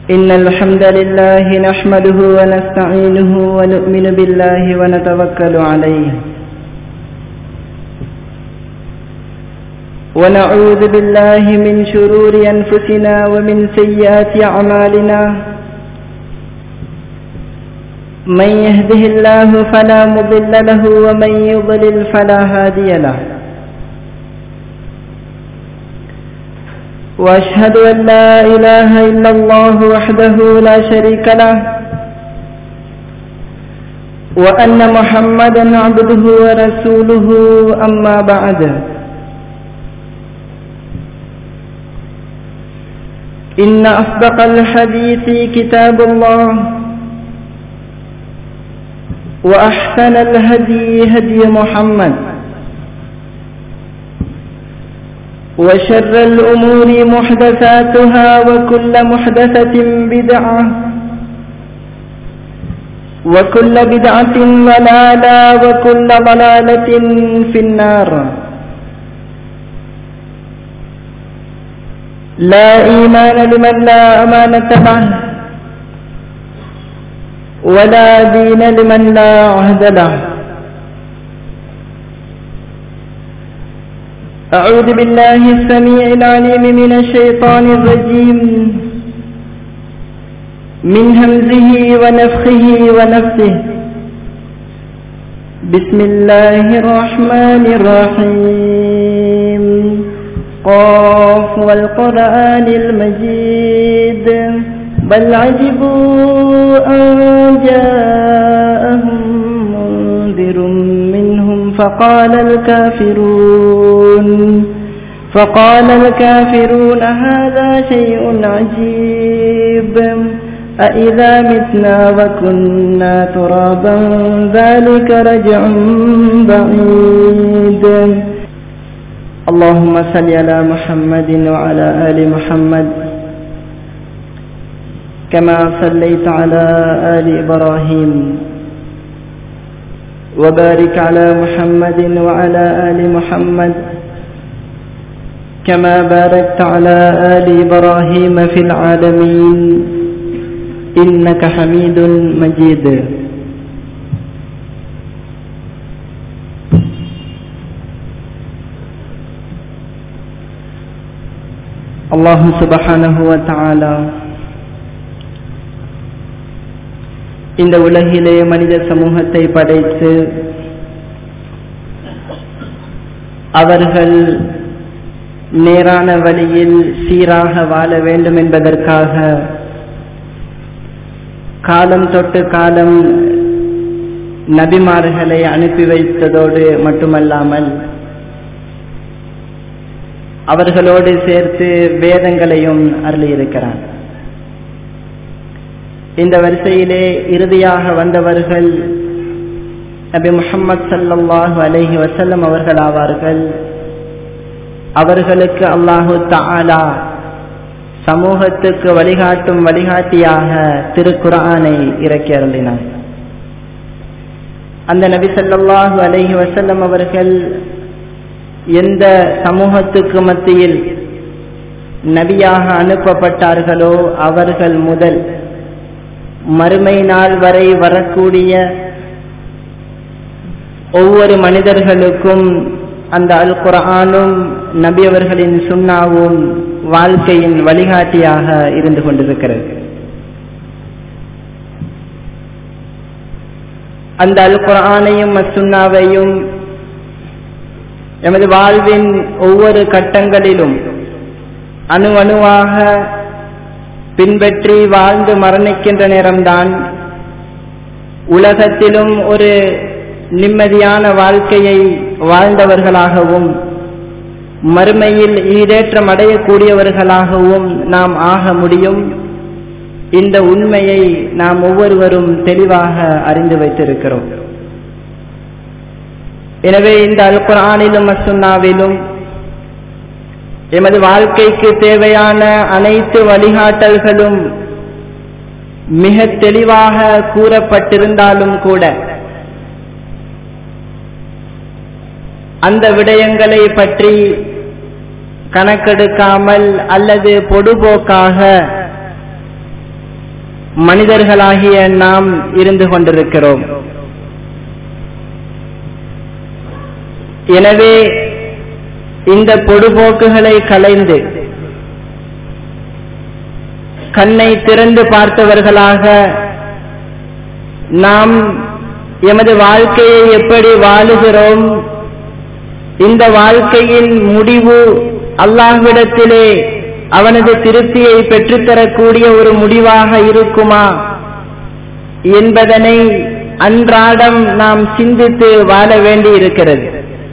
إن الحمد لله نحمده ونستعينه ونؤمن بالله ونتوكل عليه ونعوذ بالله من شرور أنفسنا ومن سيئات أعمالنا من يهده الله فلا مضل له ومن يضلل فلا هادي له واشهد ان لا اله الا الله وحده لا شريك له وان محمدا عبده ورسوله اما بعد ان اصدق الحديث كتاب الله واحسن الهدي هدي محمد وشر الأمور محدثاتها وكل محدثة بدعة وكل بدعة ضلالة وكل ضلالة في النار لا إيمان لمن لا أمانة معه ولا دين لمن لا عهد له أعوذ بالله السميع العليم من الشيطان الرجيم من همزه ونفخه ونفسه بسم الله الرحمن الرحيم قاف والقرآن المجيد بل عجبوا أن جاءهم منذر منهم فقال الكافرون فقال الكافرون هذا شيء عجيب أإذا متنا وكنا ترابا ذلك رجع بعيد اللهم صل على محمد وعلى آل محمد كما صليت على آل إبراهيم وبارك على محمد وعلى آل محمد كما باركت على آل إبراهيم في العالمين إنك حميد مجيد الله سبحانه وتعالى இந்த உலகிலே மனித சமூகத்தை படைத்து அவர்கள் நேரான வழியில் சீராக வாழ வேண்டும் என்பதற்காக காலம் தொட்டு காலம் நபிமார்களை அனுப்பி வைத்ததோடு மட்டுமல்லாமல் அவர்களோடு சேர்த்து வேதங்களையும் அருளியிருக்கிறார் இந்த வரிசையிலே இறுதியாக வந்தவர்கள் நபி முகமது சல்லாஹு அலஹி வசல்லம் அவர்கள் ஆவார்கள் அவர்களுக்கு அல்லாஹு தாலா சமூகத்துக்கு வழிகாட்டும் வழிகாட்டியாக திருக்குரானை இறக்கி அருளினார் அந்த நபி சல்லாஹு அலஹி வசல்லம் அவர்கள் எந்த சமூகத்துக்கு மத்தியில் நபியாக அனுப்பப்பட்டார்களோ அவர்கள் முதல் மறுமை நாள் வரை வரக்கூடிய ஒவ்வொரு மனிதர்களுக்கும் அந்த அல் குரானும் நபி அவர்களின் சுண்ணாவும் வாழ்க்கையின் வழிகாட்டியாக இருந்து கொண்டிருக்கிறது அந்த அல் குரானையும் அசுண்ணாவையும் எமது வாழ்வின் ஒவ்வொரு கட்டங்களிலும் அணு அணுவாக பின்பற்றி வாழ்ந்து மரணிக்கின்ற நேரம்தான் உலகத்திலும் ஒரு நிம்மதியான வாழ்க்கையை வாழ்ந்தவர்களாகவும் மறுமையில் ஈடேற்றம் அடையக்கூடியவர்களாகவும் நாம் ஆக முடியும் இந்த உண்மையை நாம் ஒவ்வொருவரும் தெளிவாக அறிந்து வைத்திருக்கிறோம் எனவே இந்த அல்குரானிலும் அசுன்னாவிலும் எமது வாழ்க்கைக்கு தேவையான அனைத்து வழிகாட்டல்களும் மிக தெளிவாக கூறப்பட்டிருந்தாலும் கூட அந்த விடயங்களை பற்றி கணக்கெடுக்காமல் அல்லது பொடுபோக்காக மனிதர்களாகிய நாம் இருந்து கொண்டிருக்கிறோம் எனவே இந்த பொடுபோக்குகளை களைந்து கண்ணை திறந்து பார்த்தவர்களாக நாம் எமது வாழ்க்கையை எப்படி வாழுகிறோம் இந்த வாழ்க்கையின் முடிவு அல்லாஹ்விடத்திலே அவனது திருப்தியை பெற்றுத்தரக்கூடிய ஒரு முடிவாக இருக்குமா என்பதனை அன்றாடம் நாம் சிந்தித்து வாழ வேண்டி இருக்கிறது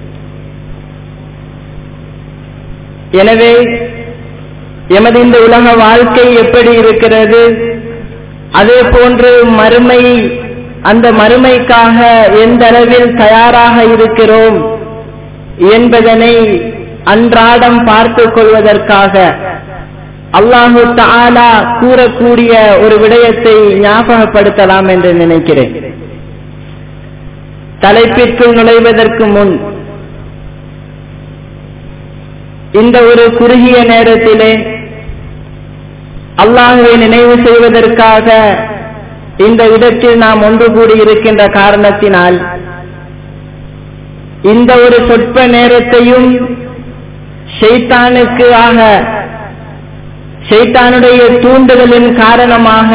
எனவே எமது இந்த உலக வாழ்க்கை எப்படி இருக்கிறது அதே போன்று மறுமை அந்த மறுமைக்காக எந்த அளவில் தயாராக இருக்கிறோம் என்பதனை அன்றாடம் பார்த்து கொள்வதற்காக அல்லாஹு தாலா கூறக்கூடிய ஒரு விடயத்தை ஞாபகப்படுத்தலாம் என்று நினைக்கிறேன் தலைப்பிற்குள் நுழைவதற்கு முன் இந்த ஒரு குறுகிய நேரத்திலே அல்லாஹுவை நினைவு செய்வதற்காக இந்த இடத்தில் நாம் ஒன்று கூடியிருக்கின்ற காரணத்தினால் இந்த ஒரு சொற்ப நேரத்தையும் ஷெய்தானுக்கு ஆக ஷெய்தானுடைய தூண்டுதலின் காரணமாக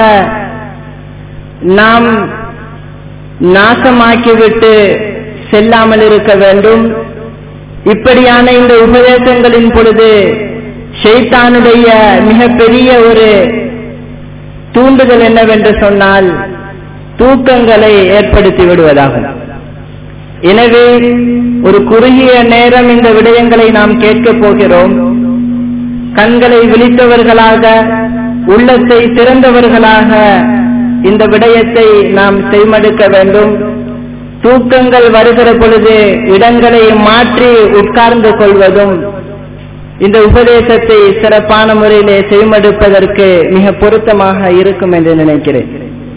நாம் நாசமாக்கிவிட்டு செல்லாமல் இருக்க வேண்டும் இப்படியான இந்த உபதேசங்களின் பொழுது ஷெய்தானுடைய மிகப்பெரிய ஒரு தூண்டுதல் என்னவென்று சொன்னால் தூக்கங்களை ஏற்படுத்தி விடுவதாகும் எனவே ஒரு குறுகிய நேரம் இந்த விடயங்களை நாம் கேட்கப் போகிறோம் கண்களை விழித்தவர்களாக உள்ளத்தை திறந்தவர்களாக இந்த விடயத்தை நாம் செய்மடுக்க வேண்டும் தூக்கங்கள் வருகிற பொழுது இடங்களை மாற்றி உட்கார்ந்து கொள்வதும் இந்த உபதேசத்தை சிறப்பான முறையிலே செய்மடுப்பதற்கு மிக பொருத்தமாக இருக்கும் என்று நினைக்கிறேன்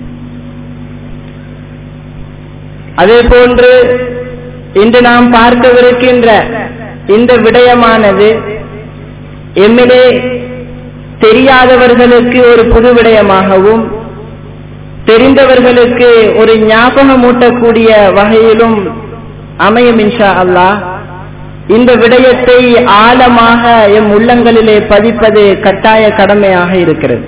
அதே போன்று இன்று நாம் பார்க்கவிருக்கின்ற இந்த விடயமானது எம்மிலே தெரியாதவர்களுக்கு ஒரு புது விடயமாகவும் தெரிந்தவர்களுக்கு ஒரு ஞாபகமூட்டக்கூடிய வகையிலும் அமையும் இன்ஷா அல்லாஹ் இந்த விடயத்தை ஆழமாக எம் உள்ளங்களிலே பதிப்பது கட்டாய கடமையாக இருக்கிறது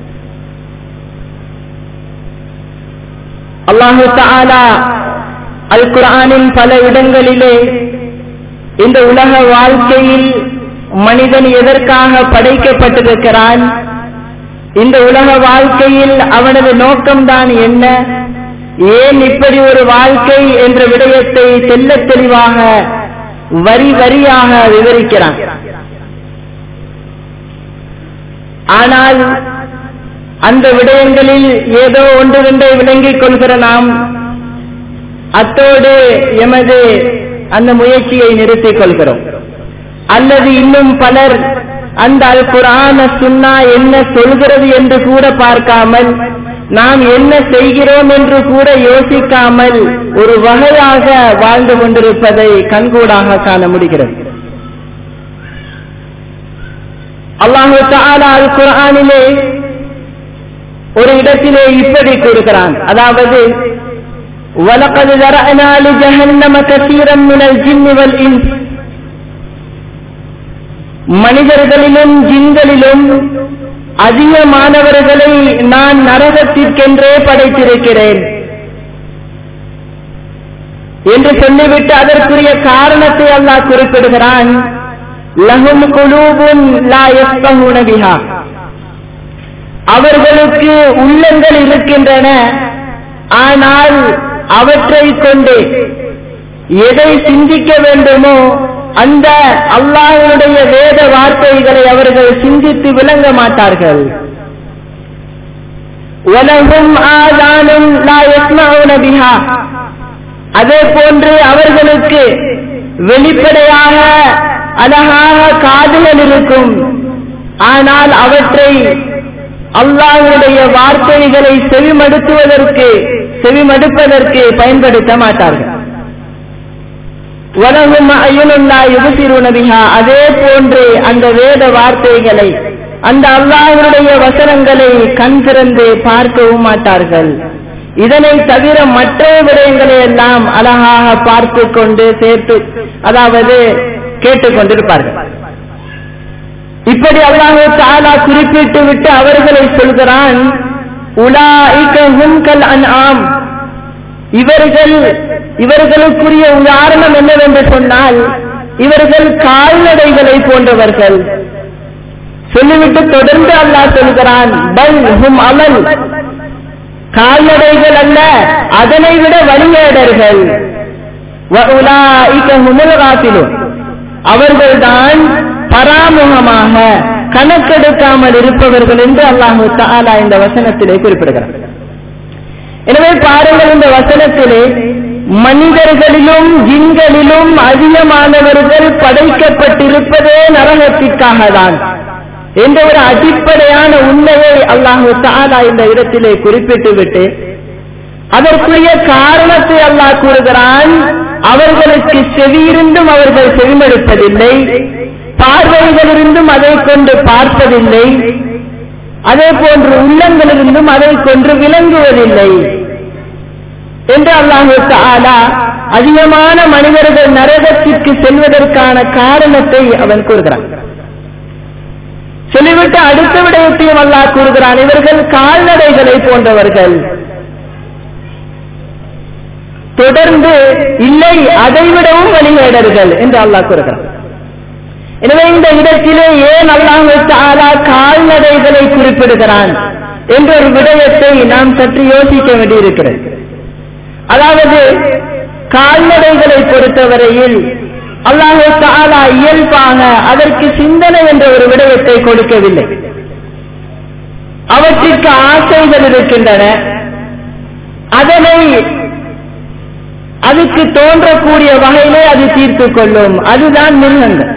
அல்லாஹு தாலா அல் குரானின் பல இடங்களிலே இந்த உலக வாழ்க்கையில் மனிதன் எதற்காக படைக்கப்பட்டிருக்கிறான் இந்த உலக வாழ்க்கையில் அவனது நோக்கம்தான் என்ன ஏன் இப்படி ஒரு வாழ்க்கை என்ற விடயத்தை தெல்ல தெளிவாக வரி வரியாக விவரிக்கிறான் ஆனால் அந்த விடயங்களில் ஏதோ ஒன்றிரண்டை விளங்கிக் கொள்கிற நாம் அத்தோடு எமது அந்த முயற்சியை நிறுத்திக் கொள்கிறோம் அல்லது இன்னும் பலர் அந்த அல் குரான சுன்னா என்ன சொல்கிறது என்று கூட பார்க்காமல் நாம் என்ன செய்கிறோம் என்று கூட யோசிக்காமல் ஒரு வகையாக வாழ்ந்து கொண்டிருப்பதை கண்கூடாக காண முடிகிறது அல்லாஹு தாலா அல் குரானிலே ஒரு இடத்திலே இப்படி கூறுகிறான் அதாவது وَلَقَدْ ذَرَأْنَا لِجَهَنَّمَ كَثِيرًا مِنَ الْجِنِّ وَالْإِنسِ மனிதர்களிலும் ஜின்களிலும் அதிகமானவர்களை நான் நரகத்திற்கென்றே படைத்திருக்கிறேன் என்று சொல்லிவிட்டு அதற்குரிய காரணத்தை அல்லாஹ் குறிப்பிடுகிறான் லஹும் குலூபுன் லா யஃபஹூன பிஹா அவர்களுக்கு உள்ளங்கள் இருக்கின்றன ஆனால் அவற்றை கொண்டு எதை சிந்திக்க வேண்டுமோ அந்த அல்லாஹனுடைய வேத வார்த்தைகளை அவர்கள் சிந்தித்து விளங்க மாட்டார்கள் உலகும் ஆதானும் பிஹா அதே போன்று அவர்களுக்கு வெளிப்படையாக அழகாக காதுகள் இருக்கும் ஆனால் அவற்றை அல்லாஹுடைய வார்த்தைகளை செவிமடுத்துவதற்கு செவிமடுப்பதற்கு பயன்படுத்த மாட்டார்கள் உலகும் அயுனுல்லா யுபசிரு நபிஹா அதே போன்று அந்த வேத வார்த்தைகளை அந்த அல்லாஹ்வுடைய வசனங்களை கண் திறந்து பார்க்கவும் மாட்டார்கள் இதனை தவிர மற்ற விடயங்களை எல்லாம் அழகாக பார்த்து கொண்டு சேர்த்து அதாவது கேட்டுக்கொண்டிருப்பார்கள் இப்படி அல்லாஹு தாலா குறிப்பிட்டு விட்டு அவர்களை சொல்கிறான் உலாஇகஹும் கல் அன்ஆம் இவர்கள் இவர்களுக்குரிய உதாரணம் என்னவென்று சொன்னால் இவர்கள் கால்நடைகளை போன்றவர்கள் சொல்லிவிட்டு தொடர்ந்து அல்லாஹ் சொல்கிறான் பல் ஹும் அமல் கால்நடைகள் அல்ல அதனை விட வழியேடர்கள் அவர்கள்தான் பராமுகமாக கணக்கெடுக்காமல் இருப்பவர்கள் என்று அல்லாஹு தாலா இந்த வசனத்திலே குறிப்பிடுகிறார் எனவே பாருங்கள் இந்த வசனத்திலே மனிதர்களிலும் ஜின்களிலும் அதிகமானவர்கள் படைக்கப்பட்டிருப்பதே நரகத்திற்காக தான் என்ற ஒரு அடிப்படையான உண்மையை அல்லாஹு தாலா இந்த இடத்திலே குறிப்பிட்டு விட்டு அதற்குரிய காரணத்தை அல்லாஹ் கூறுகிறான் அவர்களுக்கு செவியிருந்தும் அவர்கள் செவிமடுப்பதில்லை பார்வைகளிலிருந்தும் அதை கொண்டு பார்ப்பதில்லை அதே போன்று உள்ளங்களிலிருந்தும் அதை கொண்டு விளங்குவதில்லை என்று அல்லாஹு தாலா அதிகமான மனிதர்கள் நரகத்திற்கு செல்வதற்கான காரணத்தை அவன் கூறுகிறான் சொல்லிவிட்டு அடுத்த விடயத்தையும் அல்லாஹ் கூறுகிறான் இவர்கள் கால்நடைகளை போன்றவர்கள் தொடர்ந்து இல்லை அதைவிடவும் வழிகேடர்கள் என்று அல்லாஹ் கூறுகிறான் எனவே இந்த இடத்திலே ஏன் அல்லாஹு தாலா கால்நடைகளை குறிப்பிடுகிறான் என்ற ஒரு விடயத்தை நாம் சற்று யோசிக்க வேண்டியிருக்கிறது அதாவது கால்நடைகளை பொறுத்தவரையில் அல்லாஹு தாலா இயல்பாக அதற்கு சிந்தனை என்ற ஒரு விடயத்தை கொடுக்கவில்லை அவற்றிற்கு ஆசைகள் இருக்கின்றன அதனை அதுக்கு தோன்றக்கூடிய வகையிலே அது தீர்த்து கொள்ளும் அதுதான் மிருகங்கள்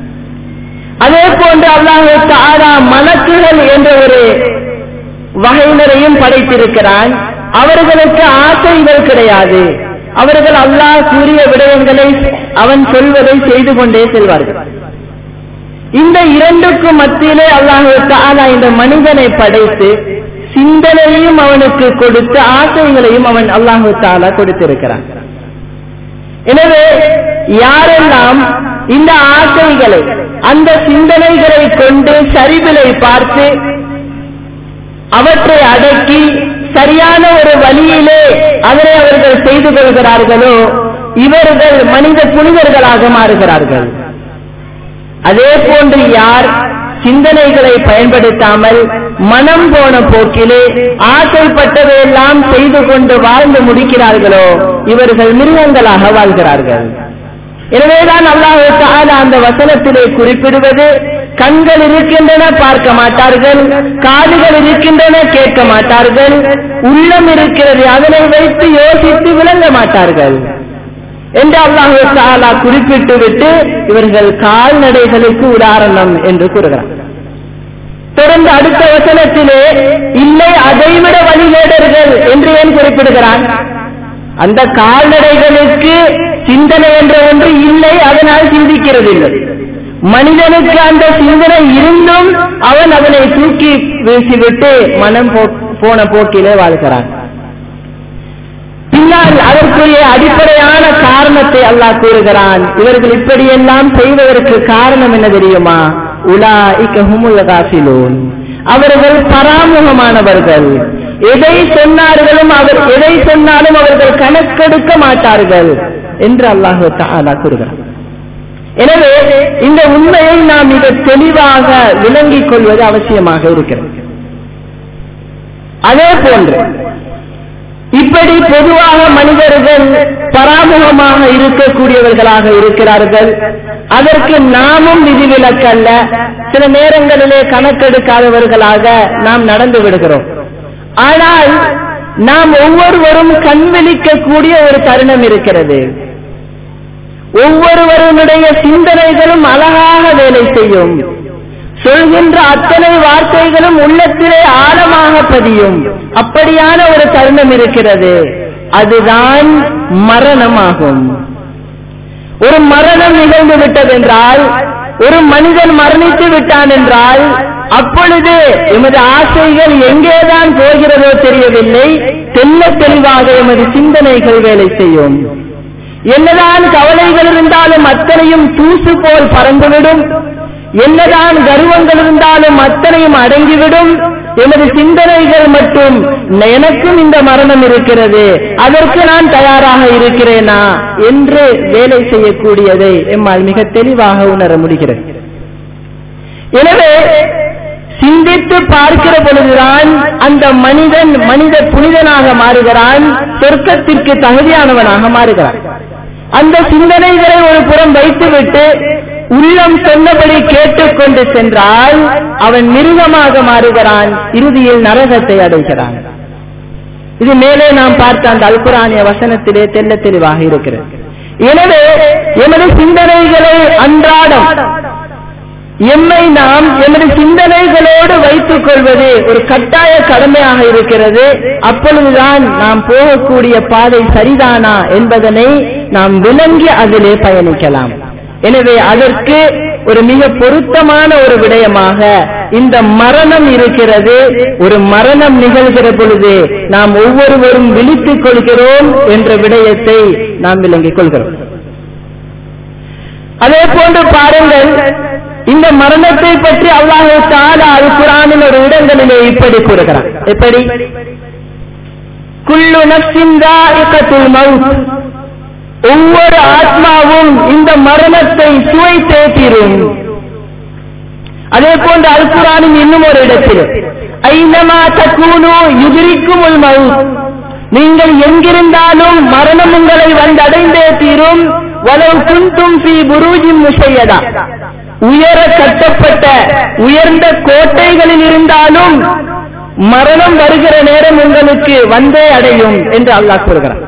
அதே போன்று அல்லாஹு தாரா மலக்குகள் என்ற ஒரு வகையினரையும் படைத்திருக்கிறான் அவர்களுக்கு ஆசைகள் கிடையாது அவர்கள் அல்லாஹ் கூறிய விடயங்களை அவன் சொல்வதை செய்து கொண்டே செல்வார்கள் இந்த இரண்டுக்கும் மத்தியிலே அல்லாஹு தாலா இந்த மனிதனை படைத்து சிந்தனையும் அவனுக்கு கொடுத்து ஆசைகளையும் அவன் அல்லாஹு தாலா கொடுத்திருக்கிறான் எனவே யாரெல்லாம் இந்த ஆசைகளை அந்த சிந்தனைகளை கொண்டு சரிவிலை பார்த்து அவற்றை அடக்கி சரியான ஒரு வழியிலே அதனை அவர்கள் செய்து கொள்கிறார்களோ இவர்கள் மனித புனிதர்களாக மாறுகிறார்கள் அதே போன்று யார் சிந்தனைகளை பயன்படுத்தாமல் மனம் போன போக்கிலே ஆசைப்பட்டதையெல்லாம் செய்து கொண்டு வாழ்ந்து முடிக்கிறார்களோ இவர்கள் மிருகங்களாக வாழ்கிறார்கள் எனவேதான் அல்லாஹு தாலா அந்த வசனத்திலே குறிப்பிடுவது கண்கள் இருக்கின்றன பார்க்க மாட்டார்கள் காதுகள் இருக்கின்றன கேட்க மாட்டார்கள் உள்ளம் இருக்கிறது அதனை வைத்து யோசித்து விளங்க மாட்டார்கள் என்று அல்லாஹு தாலா குறிப்பிட்டு விட்டு இவர்கள் கால்நடைகளுக்கு உதாரணம் என்று கூறுகிறார் தொடர்ந்து அடுத்த வசனத்திலே இல்லை அதைவிட வழிகேடர்கள் என்று ஏன் குறிப்பிடுகிறான் அந்த கால்நடைகளுக்கு சிந்தனை என்ற ஒன்று இல்லை அதனால் சிந்திக்கிறது இல்லை மனிதனுக்கு அந்த சிந்தனை இருந்தும் அவன் அதனை தூக்கி வீசிவிட்டு மனம் போன போக்கிலே வாழ்கிறான் பின்னால் அதற்குரிய அடிப்படையான காரணத்தை அல்லாஹ் கூறுகிறான் இவர்கள் இப்படியெல்லாம் செய்வதற்கு காரணம் என்ன தெரியுமா உலா இக்கஹுமுல் அவர்கள் பராமுகமானவர்கள் எதை சொன்னார்களும் அவர் எதை சொன்னாலும் அவர்கள் கணக்கெடுக்க மாட்டார்கள் என்று அல்லாஹு தாலா கூறுகிறார் எனவே இந்த உண்மையை நாம் மிக தெளிவாக விளங்கிக் கொள்வது அவசியமாக இருக்கிறது அதே போன்று இப்படி பொதுவாக மனிதர்கள் பராமுகமாக இருக்கக்கூடியவர்களாக இருக்கிறார்கள் அதற்கு நாமும் விதிவிலக்கல்ல சில நேரங்களிலே கணக்கெடுக்காதவர்களாக நாம் நடந்து விடுகிறோம் ஆனால் நாம் ஒவ்வொருவரும் கண்விழிக்கக்கூடிய ஒரு தருணம் இருக்கிறது ஒவ்வொருவருடைய சிந்தனைகளும் அழகாக வேலை செய்யும் சொல்கின்ற அத்தனை வார்த்தைகளும் உள்ளத்திலே ஆழமாக பதியும் அப்படியான ஒரு தருணம் இருக்கிறது அதுதான் மரணமாகும் ஒரு மரணம் நிகழ்ந்து விட்டதென்றால் ஒரு மனிதன் மரணித்து விட்டான் என்றால் அப்பொழுது எமது ஆசைகள் எங்கேதான் போகிறதோ தெரியவில்லை தெல்ல தெளிவாக எமது சிந்தனைகள் வேலை செய்யும் என்னதான் கவலைகள் இருந்தாலும் அத்தனையும் தூசு போல் பறந்துவிடும் என்னதான் கர்வங்கள் இருந்தாலும் அத்தனையும் அடங்கிவிடும் எமது சிந்தனைகள் மட்டும் எனக்கும் இந்த மரணம் இருக்கிறது அதற்கு நான் தயாராக இருக்கிறேனா என்று வேலை செய்யக்கூடியதை எம்மால் மிக தெளிவாக உணர முடிகிறது எனவே சிந்தித்து பார்க்கிற பொழுதுதான் அந்த மனிதன் மனித புனிதனாக மாறுகிறான் சொர்க்கத்திற்கு தகுதியானவனாக மாறுகிறான் அந்த சிந்தனைகளை ஒரு புறம் வைத்துவிட்டு உள்ளம் சொன்னபடி கேட்டுக்கொண்டு சென்றால் அவன் மிருகமாக மாறுகிறான் இறுதியில் நரகத்தை அடைகிறான் இது மேலே நாம் பார்த்த அந்த அல்குரானிய வசனத்திலே தெல்ல தெளிவாக இருக்கிறது எனவே எமது சிந்தனைகளை அன்றாடம் எம்மை நாம் எமது சிந்தனைகளோடு வைத்துக் கொள்வது ஒரு கட்டாய கடமையாக இருக்கிறது அப்பொழுதுதான் நாம் போகக்கூடிய பாதை சரிதானா என்பதனை நாம் விளங்கி அதிலே பயணிக்கலாம் எனவே அதற்கு ஒரு மிக பொருத்தமான ஒரு விடயமாக இந்த மரணம் இருக்கிறது ஒரு மரணம் நிகழ்கிற பொழுது நாம் ஒவ்வொருவரும் விழித்துக் கொள்கிறோம் என்ற விடயத்தை நாம் விளங்கிக் கொள்கிறோம் அதே போன்று பாருங்கள் இந்த மரணத்தை பற்றி அல்லாஹு தாலா அல் குரானில் ஒரு இடங்களிலே இப்படி கூறுகிறார் எப்படி குள்ளு நப்சின் தாஇகத்துல் மவுத் ஒவ்வொரு ஆத்மாவும் இந்த மரணத்தை சுவைத்தே தீரும் அதே போன்று அல் குரானின் இன்னும் ஒரு இடத்தில் ஐநமா தக்கூனு யுதிரிக்கும் உள் மவுத் நீங்கள் எங்கிருந்தாலும் மரணம் உங்களை வந்தடைந்தே தீரும் வலவு குந்தும் பி புரூஜின் முஷையதா உயர கட்டப்பட்ட உயர்ந்த கோட்டைகளில் இருந்தாலும் மரணம் வருகிற நேரம் உங்களுக்கு வந்தே அடையும் என்று அல்லாஹ் கூறுகிறார்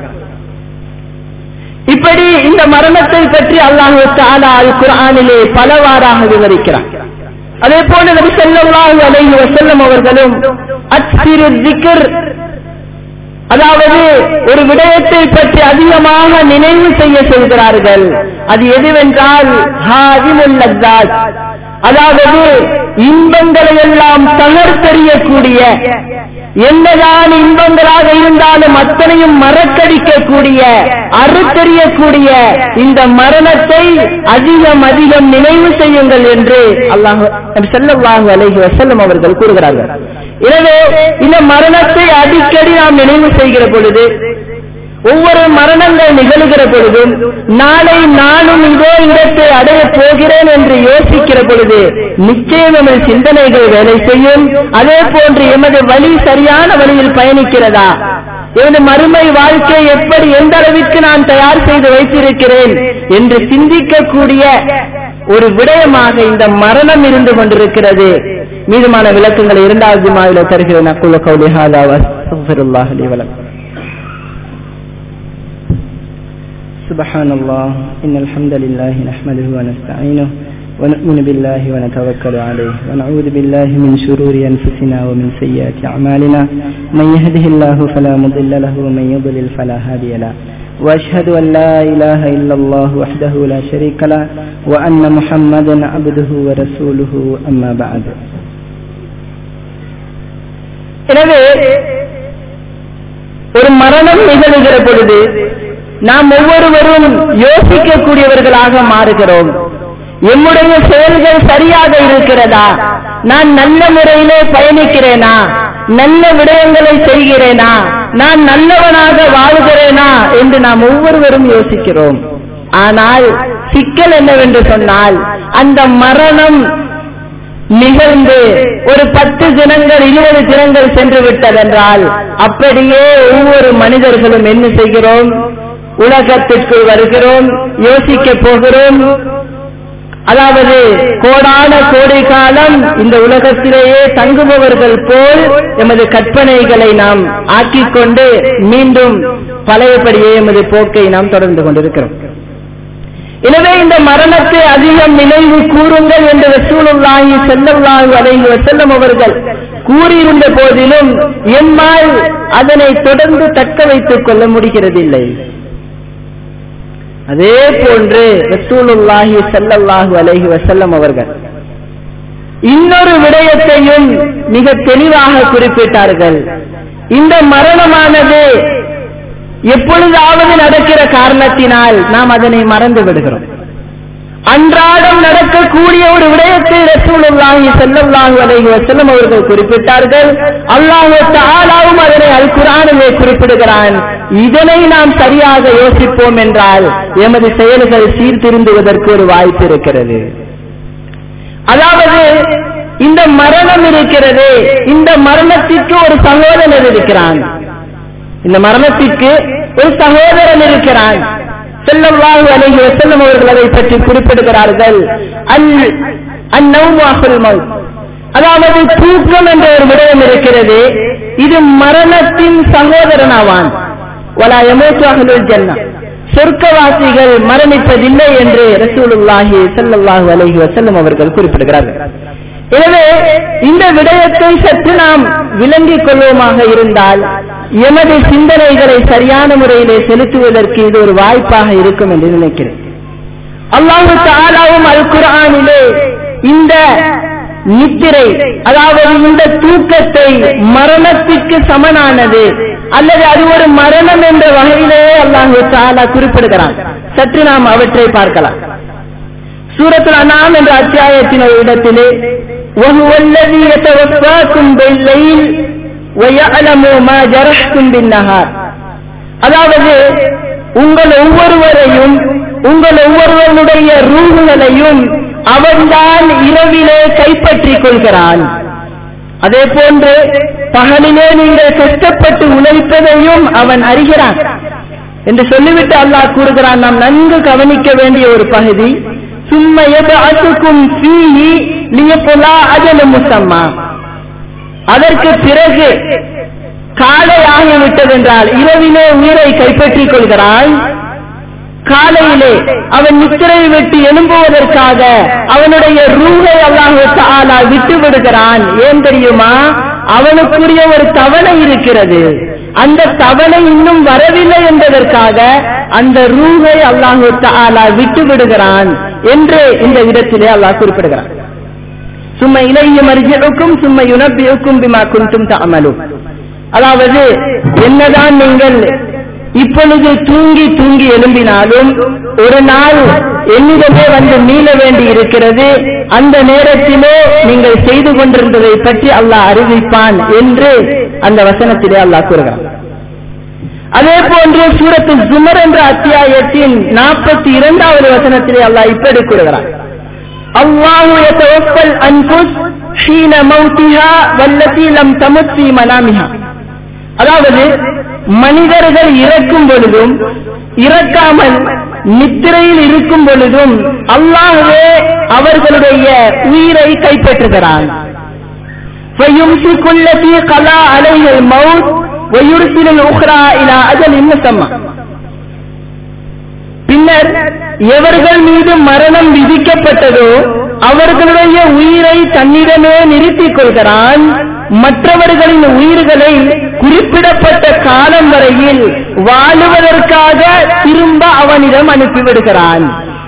இப்படி இந்த மரணத்தை பற்றி அல்லாஹு தாலா அல் குரானிலே பலவாறாக விவரிக்கிறார் அதே போல நபி ஸல்லல்லாஹு அலைஹி வஸல்லம் அவர்களும் அத்சிரு திக்ர் அதாவது ஒரு விடயத்தை பற்றி அதிகமாக நினைவு செய்ய சொல்கிறார்கள் அது எதுவென்றால் ஹாதிமுல் லத்தாத் அதாவது இன்பங்களை எல்லாம் தகர்த்தெறியக்கூடிய என்னதான் இன்பங்களாக இருந்தாலும் அத்தனையும் மறக்கடிக்கக்கூடிய அறுத்தெறியக்கூடிய இந்த மரணத்தை அதிகம் அதிகம் நினைவு செய்யுங்கள் என்று அல்லாஹ் செல்லவாஹு அலைஹி வசல்லம் அவர்கள் கூறுகிறார்கள் எனவே இந்த மரணத்தை அடிக்கடி நாம் நினைவு செய்கிற பொழுது ஒவ்வொரு மரணங்கள் நிகழ்கிற பொழுதும் நாளை நானும் இதே இடத்தை அடையப் போகிறேன் என்று யோசிக்கிற பொழுது நிச்சயம் எமது சிந்தனைகள் வேலை செய்யும் அதே போன்று எமது வழி சரியான வழியில் பயணிக்கிறதா எனது மறுமை வாழ்க்கை எப்படி எந்த அளவிற்கு நான் தயார் செய்து வைத்திருக்கிறேன் என்று சிந்திக்கக்கூடிய ஒரு விடயமாக இந்த மரணம் இருந்து கொண்டிருக்கிறது மீதுமான விளக்கங்களை இரண்டாவது மாவில தருகிறேன் அக்குள்ள கௌலி ஹாதா வஸ்தஃபிருல்லாஹ் லி வலக்கும் سبحان الله إن الحمد لله نحمده ونستعينه ونؤمن بالله ونتوكل عليه ونعوذ بالله من شرور أنفسنا ومن سيئات أعمالنا من يهده الله فلا مضل له ومن يضلل فلا هادي له وأشهد أن لا إله إلا الله وحده لا شريك له وأن محمدا عبده ورسوله أما بعد எனவே ஒரு மரணம் நிகழ்கிற பொழுது நாம் ஒவ்வொருவரும் யோசிக்கக்கூடியவர்களாக மாறுகிறோம் எம்முடைய செயல்கள் சரியாக இருக்கிறதா நான் நல்ல முறையிலே பயணிக்கிறேனா நல்ல விடயங்களை செய்கிறேனா நான் நல்லவனாக வாழ்கிறேனா என்று நாம் ஒவ்வொருவரும் யோசிக்கிறோம் ஆனால் சிக்கல் என்னவென்று சொன்னால் அந்த மரணம் நிகழ்ந்து ஒரு பத்து தினங்கள் இருபது தினங்கள் சென்று விட்டதென்றால் அப்படியே ஒவ்வொரு மனிதர்களும் என்ன செய்கிறோம் உலகத்திற்குள் வருகிறோம் யோசிக்க போகிறோம் அதாவது கோடான கோடை காலம் இந்த உலகத்திலேயே தங்குபவர்கள் போல் எமது கற்பனைகளை நாம் ஆக்கிக் கொண்டு மீண்டும் பழையபடியே எமது போக்கை நாம் தொடர்ந்து கொண்டிருக்கிறோம் எனவே இந்த மரணத்தை அதிகம் நினைவு கூறுங்கள் என்று ரசூலுல்லாஹி ஸல்லல்லாஹு அலைஹி வஸல்லம் அவர்கள் கூறியிருந்த போதிலும் எம்மால் அதனை தொடர்ந்து தக்க வைத்துக் கொள்ள முடிகிறதில்லை அதே போன்று ரசூலுல்லாஹி ஸல்லல்லாஹு அலைஹி வஸல்லம் அவர்கள் இன்னொரு விடயத்தையும் மிக தெளிவாக குறிப்பிட்டார்கள் இந்த மரணமானது எப்பொழுதாவது நடக்கிற காரணத்தினால் நாம் அதனை மறந்து விடுகிறோம் அன்றாடம் நடக்கக்கூடிய ஒரு விடயத்தை ரசூலுல்லாஹி ஸல்லல்லாஹு அலைஹி வஸல்லம் அவர்கள் குறிப்பிட்டார்கள் அல்லாஹ் தஆலாவும் அதனை அல் குர்ஆனிலே குறிப்பிடுகிறான் இதனை நாம் சரியாக யோசிப்போம் என்றால் எமது செயல்கள் சீர்திருந்துவதற்கு ஒரு வாய்ப்பு இருக்கிறது அதாவது இந்த மரணம் இருக்கிறது இந்த மரணத்திற்கு ஒரு சகோதரன் இருக்கிறான் இந்த மரணத்திற்கு ஒரு சகோதரன் இருக்கிறான் செல்லவாஹு அலைஹி வஸல்லம் அவர்கள் அதை பற்றி குறிப்பிடுகிறார்கள் அல் அந்நௌமாஹுல் மௌத் அதாவது தூக்கம் என்ற ஒரு விடயம் இருக்கிறது இது மரணத்தின் சகோதரனாவான் வலா யமூத்து அஹ்லுல் ஜன்னah சொர்க்கவாசிகள் மரணிப்பதில்லை என்று ரசூலுல்லாஹி ஸல்லல்லாஹு அலைஹி வஸல்லம் அவர்கள் குறிப்பிடுகிறார்கள் எனவே இந்த விடயத்தை சற்று நாம் விளங்கிக் கொள்வோமாக இருந்தால் எமது சிந்தனைகளை சரியான முறையிலே செலுத்துவதற்கு இது ஒரு வாய்ப்பாக இருக்கும் என்று நினைக்கிறேன் அல்லாஹு தாலாவும் அல் குர்ஆனிலே இந்த நித்திரை அதாவது இந்த தூக்கத்தை மரணத்திற்கு சமனானது அல்லது அது ஒரு மரணம் என்ற வகையிலே அல்லாஹு தாலா குறிப்பிடுகிறான் சற்று நாம் அவற்றை பார்க்கலாம் சூரத்துல் அனாம் என்ற அத்தியாயத்தின் ஒரு இடத்திலே وهو الذي يتوفاكم بالليل ويعلم ما جرحتم بالنهار அதாவது உங்கள் ஒவ்வொருவரையும் உங்கள் ஒவ்வொருவருடைய ரூகுகளையும் அவன்தான் இரவிலே கைப்பற்றிக் கொள்கிறான் அதே போன்று பகலிலே நீங்கள் கஷ்டப்பட்டு உழைப்பதையும் அவன் அறிகிறான் என்று சொல்லிவிட்டு அல்லாஹ் கூறுகிறான் நாம் நன்கு கவனிக்க வேண்டிய ஒரு பகுதி சும்ம எபஅத்துக்கும் ஃபீஹி லியகுலா அஜல முசம்மா அதற்கு பிறகு காலை ஆகிவிட்டதென்றால் இரவிலே உயிரை கைப்பற்றிக் கொள்கிறான் காலையிலே அவன் நித்திரை விட்டு எழும்புவதற்காக அவனுடைய ரூகை அல்லாஹு தாலா விட்டு விடுகிறான் ஏன் தெரியுமா அவனுக்குரிய ஒரு தவணை இருக்கிறது அந்த தவணை இன்னும் வரவில்லை என்பதற்காக அந்த ரூகை அல்லாஹு தாலா விட்டு விடுகிறான் என்று இந்த இடத்திலே அல்லாஹ் குறிப்பிடுகிறான் சும்மா இலைய மரிஜுக்கும் சும்மா யுனபியுக்கும் பிமா குந்தும் தாமலும் அதாவது என்னதான் நீங்கள் இப்பொழுது தூங்கி தூங்கி எழும்பினாலும் ஒரு நாள் என்னிடமே வந்து மீள வேண்டி இருக்கிறது அந்த நேரத்திலே நீங்கள் செய்து கொண்டிருந்ததை பற்றி அல்லாஹ் அறிவிப்பான் என்று அந்த வசனத்திலே அல்லாஹ் கூறுகிறான் அதே போன்று சூரத்து ஜுமர் என்ற அத்தியாயத்தின் நாற்பத்தி இரண்டாவது வசனத்திலே அல்லாஹ் இப்படி கூறுகிறான் அல்லாஹு யதவஃபல் அன்ஃபுஸ் ஹீன மௌத்திஹா வல்லதி லம் தமுத் ஃபீ மனாமிஹா அதாவது மனிதர்கள் இறக்கும் பொழுதும் இறக்காமல் நித்திரையில் இருக்கும் பொழுதும் அல்லாஹ்வே அவர்களுடைய உயிரை கைப்பற்றுகிறான் فيمسك التي قضى عليها الموت ويرسل الأخرى إلى أجل مسمى பின்னர் எவர்கள் மீது மரணம் விதிக்கப்பட்டதோ அவர்களுடைய உயிரை தன்னிடமே நிறுத்திக் கொள்கிறான் மற்றவர்களின் உயிர்களை குறிப்பிடப்பட்ட காலம் வரையில் வாழுவதற்காக திரும்ப அவனிடம் அனுப்பிவிடுகிறான்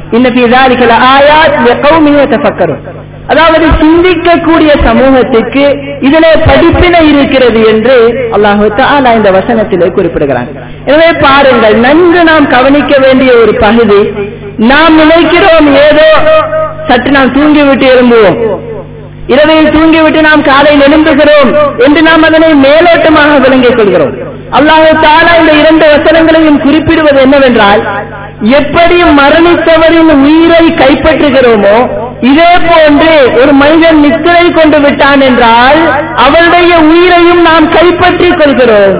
அதாவது சிந்திக்கக்கூடிய சமூகத்துக்கு இதிலே படிப்பினை இருக்கிறது என்று அல்லாஹு தாலா இந்த வசனத்திலே குறிப்பிடுகிறான் எனவே பாருங்கள் நன்கு நாம் கவனிக்க வேண்டிய ஒரு பகுதி நாம் நினைக்கிறோம் ஏதோ சற்று நாம் தூங்கிவிட்டு எழும்புவோம் இரவையில் தூங்கிவிட்டு நாம் காலையில் எழும்புகிறோம் என்று நாம் அதனை மேலோட்டமாக விளங்கிக் கொள்கிறோம் அல்லாஹு தாலா இந்த இரண்டு வசனங்களையும் குறிப்பிடுவது என்னவென்றால் எப்படி மரணித்தவரின் உயிரை கைப்பற்றுகிறோமோ இதே போன்று ஒரு மனிதன் நித்திரை கொண்டு விட்டான் என்றால் அவருடைய உயிரையும் நாம் கைப்பற்றிக் கொள்கிறோம்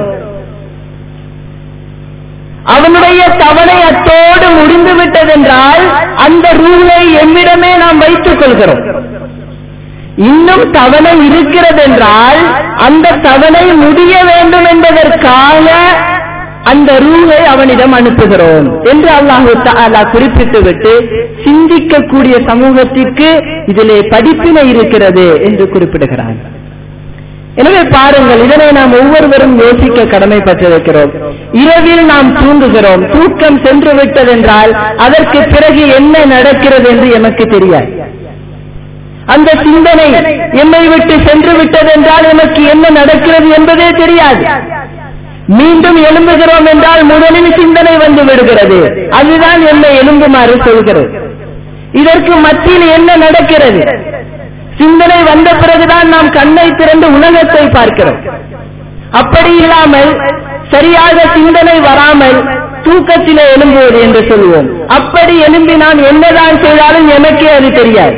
அவனுடைய தவணை அத்தோடு முடிந்து விட்டதென்றால் அந்த ரூலை எம்மிடமே நாம் வைத்துக் கொள்கிறோம் இன்னும் தவணை இருக்கிறது என்றால் அந்த தவணை முடிய வேண்டும் என்பதற்காக அந்த ரூலை அவனிடம் அனுப்புகிறோம் என்று அல்லாஹு தாலா குறிப்பிட்டு விட்டு சிந்திக்கக்கூடிய சமூகத்திற்கு இதிலே படிப்பினை இருக்கிறது என்று குறிப்பிடுகிறான் எனவே பாருங்கள் இதனை நாம் ஒவ்வொருவரும் யோசிக்க கடமைப்பட்டிருக்கிறோம் இரவில் நாம் தூங்குகிறோம் தூக்கம் சென்று விட்டதென்றால் அதற்கு பிறகு என்ன நடக்கிறது என்று எமக்கு தெரியாது அந்த சிந்தனை எம்மை விட்டு சென்று விட்டதென்றால் எனக்கு என்ன நடக்கிறது என்பதே தெரியாது மீண்டும் எழும்புகிறோம் என்றால் முதலில் சிந்தனை வந்து விடுகிறது அதுதான் என்னை எழும்புமாறு சொல்கிறது இதற்கு மத்தியில் என்ன நடக்கிறது சிந்தனை வந்த பிறகுதான் நாம் கண்ணை திறந்து உலகத்தை பார்க்கிறோம் அப்படி இல்லாமல் சரியாக சிந்தனை வராமல் தூக்கத்திலே எழும்புவது என்று சொல்லுவோம் அப்படி எழும்பி நாம் என்னதான் செய்தாலும் எனக்கே அது தெரியாது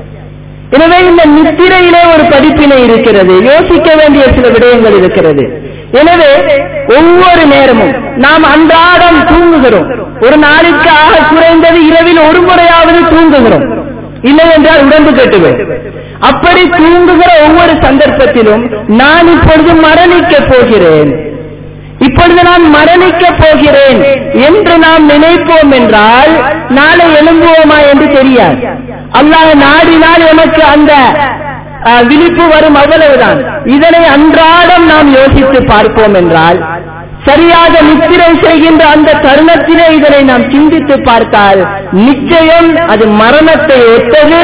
எனவே இந்த நித்திரையிலே ஒரு படிப்பினை இருக்கிறது யோசிக்க வேண்டிய சில விடயங்கள் இருக்கிறது எனவே ஒவ்வொரு நேரமும் நாம் அன்றாடம் தூங்குகிறோம் ஒரு நாளுக்கு ஆக குறைந்தது இரவில் ஒரு முறையாவது தூங்குகிறோம் இல்லை என்றால் உடம்பு கட்டுவேன் அப்படி தூங்குகிற ஒவ்வொரு சந்தர்ப்பத்திலும் நான் இப்பொழுது மரணிக்க போகிறேன் இப்பொழுது நான் மரணிக்க போகிறேன் என்று நாம் நினைப்போம் என்றால் நாளை எழும்புவோமா என்று தெரியாது அல்லாஹ் நாடினால் எனக்கு அந்த விழிப்பு வரும் அவ்வளவுதான் இதனை அன்றாடம் நாம் யோசித்து பார்ப்போம் என்றால் சரியாக நித்திரை செய்கின்ற அந்த தருணத்திலே இதனை நாம் சிந்தித்து பார்த்தால் நிச்சயம் அது மரணத்தை ஒத்தது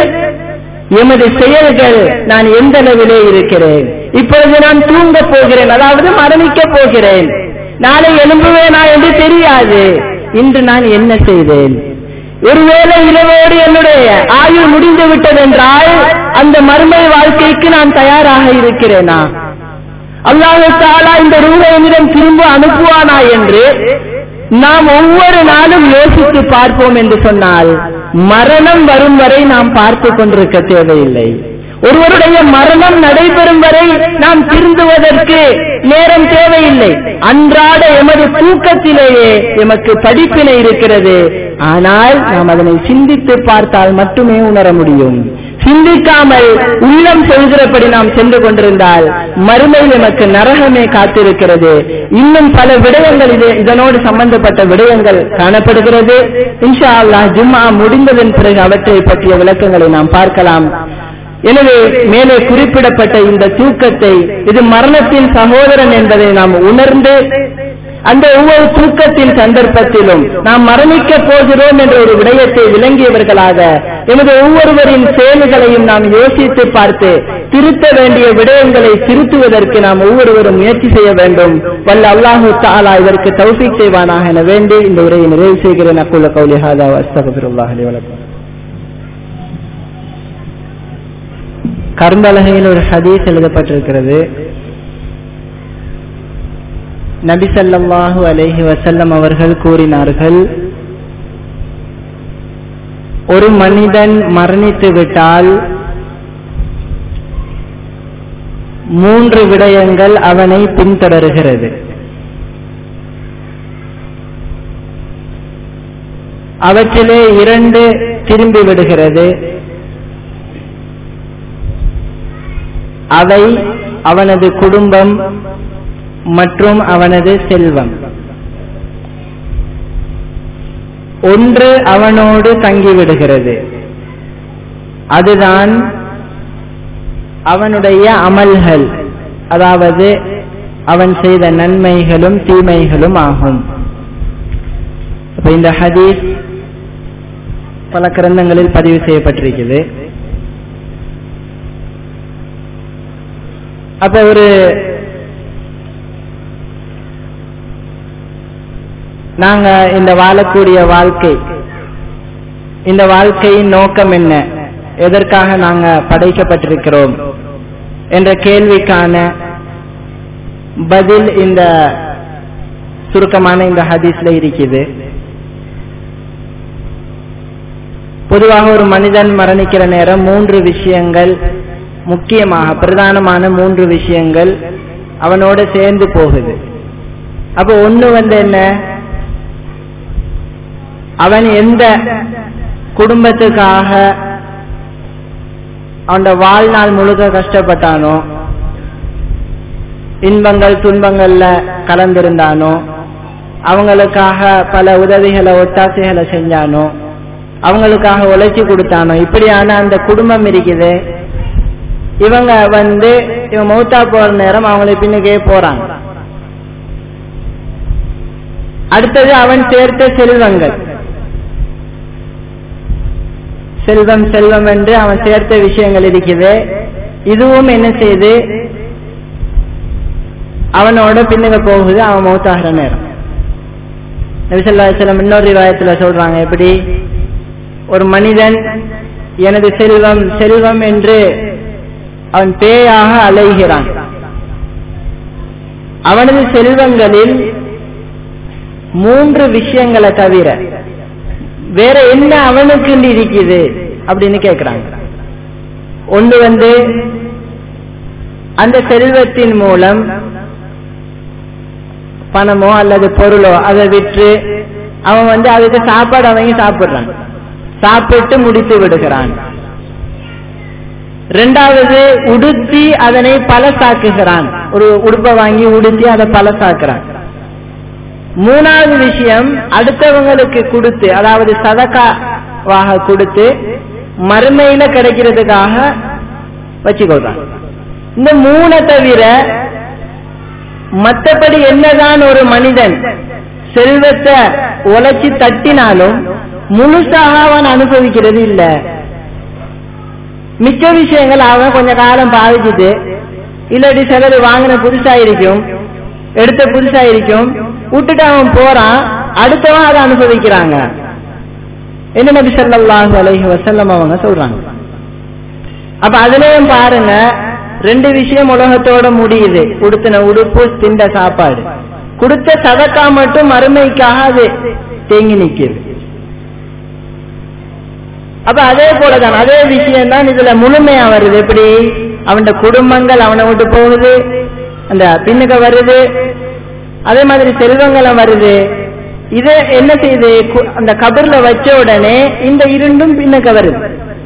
எமது செயல்கள் நான் எந்த அளவிலே இருக்கிறேன் இப்பொழுது நான் தூங்க போகிறேன் அதாவது மரணிக்க போகிறேன் நாளை எழும்புவேனா என்று தெரியாது இன்று நான் என்ன செய்தேன் ஒருவேளை இரவோடு என்னுடைய ஆயுள் முடிந்து விட்டதென்றால் அந்த மறுமை வாழ்க்கைக்கு நான் தயாராக இருக்கிறேனா அல்லாஹு தாலா இந்த ரூபாயிடம் திரும்ப அனுப்புவானா என்று நாம் ஒவ்வொரு நாளும் யோசித்து பார்ப்போம் என்று சொன்னால் மரணம் வரும் வரை நாம் பார்த்து கொண்டிருக்க தேவையில்லை ஒருவருடைய மரணம் நடைபெறும் வரை நாம் திருந்துவதற்கு நேரம் தேவையில்லை அன்றாட எமது தூக்கத்திலேயே எமக்கு படிப்பினை இருக்கிறது ஆனால் நாம் அதனை சிந்தித்து பார்த்தால் மட்டுமே உணர முடியும் சிந்திக்காமல் உள்ளம் சொல்கிறபடி நாம் சென்று கொண்டிருந்தால் மறுமையில் நமக்கு நரகமே காத்திருக்கிறது இன்னும் பல விடயங்கள் இது இதனோடு சம்பந்தப்பட்ட விடயங்கள் காணப்படுகிறது இன்ஷா அல்லாஹ் ஜும்மா முடிந்ததன் பிறகு அவற்றை பற்றிய விளக்கங்களை நாம் பார்க்கலாம் எனவே மேலே குறிப்பிடப்பட்ட இந்த தூக்கத்தை இது மரணத்தின் சகோதரன் என்பதை நாம் உணர்ந்து அந்த ஒவ்வொரு தூக்கத்தின் சந்தர்ப்பத்திலும் நாம் மரணிக்க போகிறோம் என்ற ஒரு விடயத்தை விளங்கியவர்களாக எமது ஒவ்வொருவரின் செயல்களையும் நாம் யோசித்து பார்த்து திருத்த வேண்டிய விடயங்களை திருத்துவதற்கு நாம் ஒவ்வொருவரும் முயற்சி செய்ய வேண்டும் வல்ல அல்லாஹு தாலா இதற்கு தௌஃபீக் செய்வானாக என வேண்டி இந்த உரையை நிறைவு செய்கிறேன் அக்குள்ள கௌலி ஹாதா அஸ்தகபிருல்லாஹ் அலி வணக்கம் கரும்பலகையில் ஒரு ஹதீஸ் எழுதப்பட்டிருக்கிறது நபி சல்லாஹூ அலஹி வசல்லம் அவர்கள் கூறினார்கள் ஒரு மனிதன் மரணித்து விட்டால் மூன்று விடயங்கள் அவனை பின்தொடர்கிறது அவற்றிலே இரண்டு திரும்பி விடுகிறது அவை அவனது குடும்பம் மற்றும் அவனது செல்வம் ஒன்று அவனோடு தங்கிவிடுகிறது அதுதான் அவனுடைய அமல்கள் அதாவது அவன் செய்த நன்மைகளும் தீமைகளும் ஆகும் இந்த ஹதீஸ் பல கிரந்தங்களில் பதிவு செய்யப்பட்டிருக்கிறது அப்ப ஒரு நாங்க இந்த வாழக்கூடிய வாழ்க்கை இந்த வாழ்க்கையின் நோக்கம் என்ன எதற்காக நாங்க படைக்கப்பட்டிருக்கிறோம் என்ற கேள்விக்கான பதில் இந்த சுருக்கமான இந்த ஹதீஸ்ல இருக்குது பொதுவாக ஒரு மனிதன் மரணிக்கிற நேரம் மூன்று விஷயங்கள் முக்கியமாக பிரதானமான மூன்று விஷயங்கள் அவனோட சேர்ந்து போகுது அப்போ ஒண்ணு வந்து என்ன அவன் எந்த குடும்பத்துக்காக அவன் வாழ்நாள் முழுக்க கஷ்டப்பட்டானோ இன்பங்கள் துன்பங்கள்ல கலந்திருந்தானோ அவங்களுக்காக பல உதவிகளை ஒத்தாசைகளை செஞ்சானோ அவங்களுக்காக உழைச்சி கொடுத்தானோ இப்படியான அந்த குடும்பம் இருக்குது இவங்க வந்து இவன் மௌத்தா போற நேரம் அவங்களை பின்னுக்கே போறாங்க அடுத்தது அவன் சேர்த்த செல்வங்கள் செல்வம் செல்வம் என்று அவன் சேர்த்த விஷயங்கள் இருக்குது இதுவும் என்ன செய்து அவனோட பின்னுக்கு போகுது அவன் மௌத்தாகிற நேரம் நபிசல்லாஸ்லம் இன்னொரு ரிவாயத்துல சொல்றாங்க எப்படி ஒரு மனிதன் எனது செல்வம் செல்வம் என்று அவன் பேயாக அலைகிறான் அவனது செல்வங்களில் மூன்று விஷயங்களை தவிர வேற என்ன அவனுக்கு இருக்குது அப்படின்னு கேக்குறாங்க ஒன்று வந்து அந்த செல்வத்தின் மூலம் பணமோ அல்லது பொருளோ அதை விற்று அவன் வந்து அதுக்கு சாப்பாடு அவங்க சாப்பிடுறான் சாப்பிட்டு முடித்து விடுகிறான் ரெண்டாவது உடுத்தி அதனை பலசாக்குகிறான் ஒரு உடுப்பை வாங்கி உடுத்தி அதை பலசாக்குறான் மூணாவது விஷயம் அடுத்தவங்களுக்கு கொடுத்து அதாவது சதக்காவாக கொடுத்து மறுமையில கிடைக்கிறதுக்காக வச்சுக்கொள்றான் இந்த மூணை தவிர மற்றபடி என்னதான் ஒரு மனிதன் செல்வத்தை உழைச்சி தட்டினாலும் முழுசாக அவன் அனுபவிக்கிறது இல்ல மிச்ச விஷயங்கள் அவன் கொஞ்ச காலம் பாதிச்சுட்டு இல்லாட்டி சிலர் வாங்கின புதுசா இருக்கும் எடுத்த புதுசா இருக்கும் விட்டுட்டு அவன் போறான் அடுத்தவன் அதை அனுபவிக்கிறாங்க என்ன நபி ஸல்லல்லாஹு அலைஹி வஸல்லம் அவங்க சொல்றாங்க அப்ப அதுலயும் பாருங்க ரெண்டு விஷயம் உலகத்தோட முடியுது உடுத்தின உடுப்பு திண்ட சாப்பாடு கொடுத்த சதக்கா மட்டும் மறுமைக்காக அது தேங்கி நிக்குது அப்ப அதே போலதான் அதே விஷயம் தான் இதுல முழுமையா வருது எப்படி அவன் குடும்பங்கள் அவனை விட்டு போகுது அந்த பின்னுக்கு வருது அதே மாதிரி செல்வங்களும் வருது இது என்ன செய்யுது கு- அந்த கபர்ல வச்ச உடனே இந்த இருண்டும் பின்னுக்கு வருது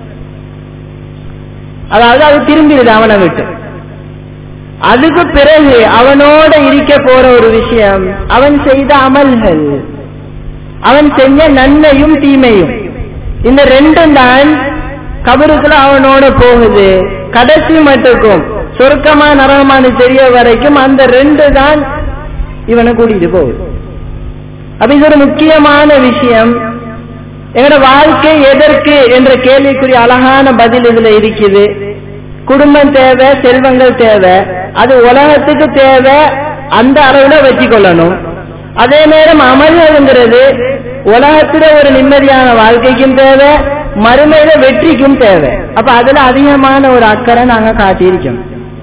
அதாவது அது திரும்பிடுது அவனை விட்டு அதுக்கு பிறகு அவனோட இருக்க போற ஒரு விஷயம் அவன் செய்த அமல்கள் அவன் செஞ்ச நன்மையும் தீமையும் இந்த ரெண்டும் தான் கபருக்குள்ள அவனோட போகுது கடைசி மட்டுக்கும் சொர்க்கமா நரகமானு தெரிய வரைக்கும் அந்த ரெண்டு தான் இவனை கூட்டிட்டு போகுது அப்ப இது ஒரு முக்கியமான விஷயம் எங்களோட வாழ்க்கை எதற்கு என்ற கேள்விக்குரிய அழகான பதில் இதுல இருக்குது குடும்பம் தேவை செல்வங்கள் தேவை அது உலகத்துக்கு தேவை அந்த அளவுல வச்சுக்கொள்ளணும் அதே நேரம் அமல்ங்கிறது உலகத்துல ஒரு நிம்மதியான வாழ்க்கைக்கும் தேவை மறுமையில வெற்றிக்கும் தேவை அப்ப அதுல அதிகமான ஒரு அக்கறை நாங்க காட்டியிருக்கோம்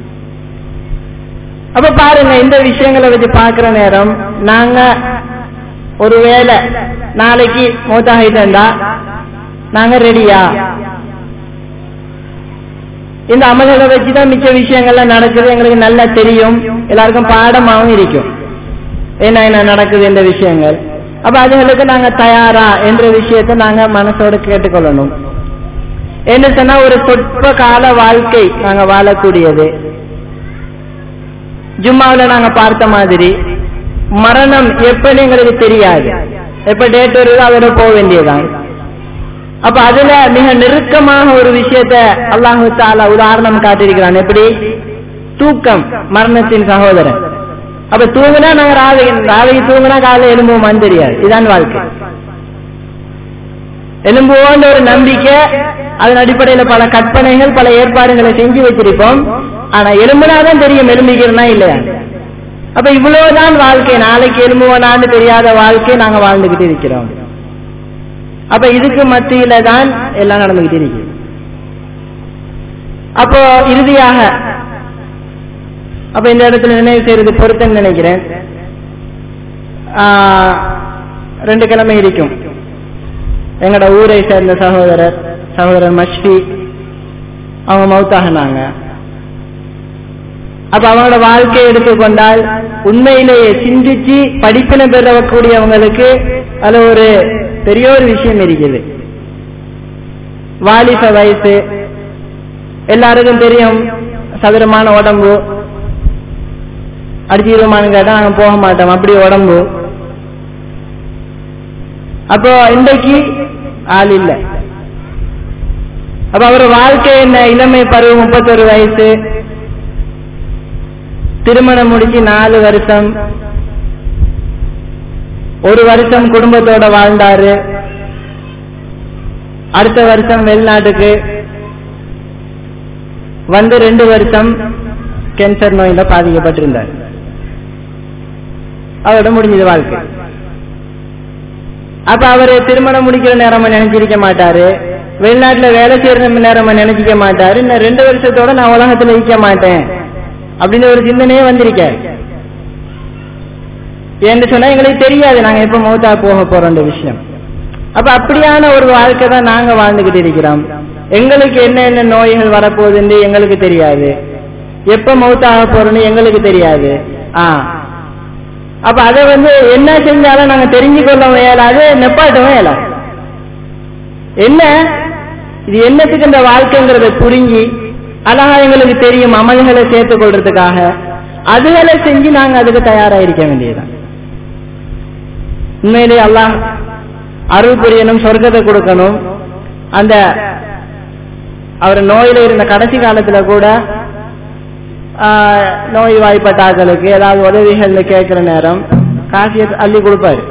அப்ப பாருங்க இந்த விஷயங்களை வச்சு பாக்குற நேரம் நாங்க ஒருவேளை நாளைக்கு மூத்தாகிட்டா நாங்க ரெடியா இந்த அமல்களை வச்சுதான் மிச்ச விஷயங்கள்லாம் நடக்குது எங்களுக்கு நல்லா தெரியும் எல்லாருக்கும் பாடமாவும் இருக்கும் என்ன என்ன நடக்குது இந்த விஷயங்கள் அப்ப அதுகளுக்கு நாங்க தயாரா என்ற விஷயத்தை நாங்க மனசோட கேட்டுக்கொள்ளணும் என்ன சொன்னா ஒரு சொற்ப கால வாழ்க்கை நாங்க வாழக்கூடியது ஜும்மாவுல நாங்க பார்த்த மாதிரி மரணம் எப்பன்னு எங்களுக்கு தெரியாது எப்ப டேட் வருதோ அதோட போக வேண்டியதுதான் அப்ப அதுல மிக நெருக்கமாக ஒரு விஷயத்த அல்லாஹு தாலா உதாரணம் காட்டியிருக்கிறான் எப்படி தூக்கம் மரணத்தின் சகோதரன் அப்ப தூங்குனா நாங்க ராவை ராவைக்கு தூங்குனா காலைல எலும்புவோமான்னு தெரியாது இதான் வாழ்க்கை எலும்புவோன்ற ஒரு நம்பிக்கை அதன் அடிப்படையில பல கற்பனைகள் பல ஏற்பாடுகளை செஞ்சு வச்சிருப்போம் ஆனா எலும்புனாதான் தெரியும் எலும்பிக்கிறனா இல்லையா அப்ப இவ்வளவுதான் வாழ்க்கை நாளைக்கு எலும்புவனான்னு தெரியாத வாழ்க்கை நாங்க வாழ்ந்துகிட்டு இருக்கிறோம் அப்ப இதுக்கு மத்தியில தான் எல்லாம் நடந்துகிட்டு இருக்கு அப்போ இறுதியாக அப்ப இந்த இடத்துல நினைவு செய்யறது பொருத்தன்னு நினைக்கிறேன் ஆஹ், ரெண்டு கிழமை இருக்கும் எங்கட ஊரை சேர்ந்த சகோதரர் சகோதரர் மஷ்டி அவங்க மௌத்தாகினாங்க அப்ப அவங்களோட வாழ்க்கையை எடுத்துக்கொண்டால் உண்மையிலேயே சிந்திச்சு படிப்பினை பெறக்கூடியவங்களுக்கு அதுல ஒரு பெரிய ஒரு விஷயம் இருக்குது வாலிப வயசு எல்லாருக்கும் தெரியும் சதுரமான உடம்பு அடிச்சிருமான்னு கேட்டா நாங்க போக மாட்டோம் அப்படி உடம்பு அப்போ இன்றைக்கு ஆள் இல்லை அப்ப அவர் வாழ்க்கை என்ன இளமை பருவம் முப்பத்தொரு வயசு திருமணம் முடிச்சு நாலு வருஷம் ஒரு வருஷம் குடும்பத்தோட வாழ்ந்தாரு அடுத்த வருஷம் வெளிநாட்டுக்கு வந்து ரெண்டு வருஷம் கேன்சர் நோயில பாதிக்கப்பட்டிருந்தார் அவரோட முடிஞ்சது வாழ்க்கை அப்ப அவரு திருமணம் முடிக்கிற நேரமா நினைச்சிருக்க மாட்டாரு வெளிநாட்டுல வேலை செய்யற நேரமா நினைச்சிக்க மாட்டாரு இன்னும் ரெண்டு வருஷத்தோட நான் உலகத்துல இருக்க மாட்டேன் அப்படின்னு ஒரு சிந்தனையே வந்திருக்க என்று சொன்னா எங்களுக்கு தெரியாது நாங்க எப்ப மௌத்தா போக போறோம் விஷயம் அப்ப அப்படியான ஒரு வாழ்க்கை தான் நாங்க வாழ்ந்துகிட்டு இருக்கிறோம் எங்களுக்கு என்ன என்ன நோய்கள் வரப்போகுதுன்னு எங்களுக்கு தெரியாது எப்ப மௌத்தாக போறோம்னு எங்களுக்கு தெரியாது ஆ அப்ப அதை வந்து என்ன செஞ்சாலும் நாங்க தெரிஞ்சு கொள்ள இயலாது நெப்பாட்டவும் இயலாது என்ன இது என்னத்துக்கு இந்த வாழ்க்கைங்கிறத புரிஞ்சு அழகா எங்களுக்கு தெரியும் அமல்களை சேர்த்துக் கொள்றதுக்காக அதுகளை செஞ்சு நாங்க அதுக்கு தயாரா இருக்க வேண்டியதுதான் உண்மையிலே அல்லாஹ் அருள் புரியணும் சொர்க்கத்தை கொடுக்கணும் அந்த அவர் நோயில இருந்த கடைசி காலத்துல கூட நோய் வாய்ப்பட்டாக்களுக்கு ஏதாவது உதவிகள் கேட்கிற நேரம் காசியை அள்ளி கொடுப்பாரு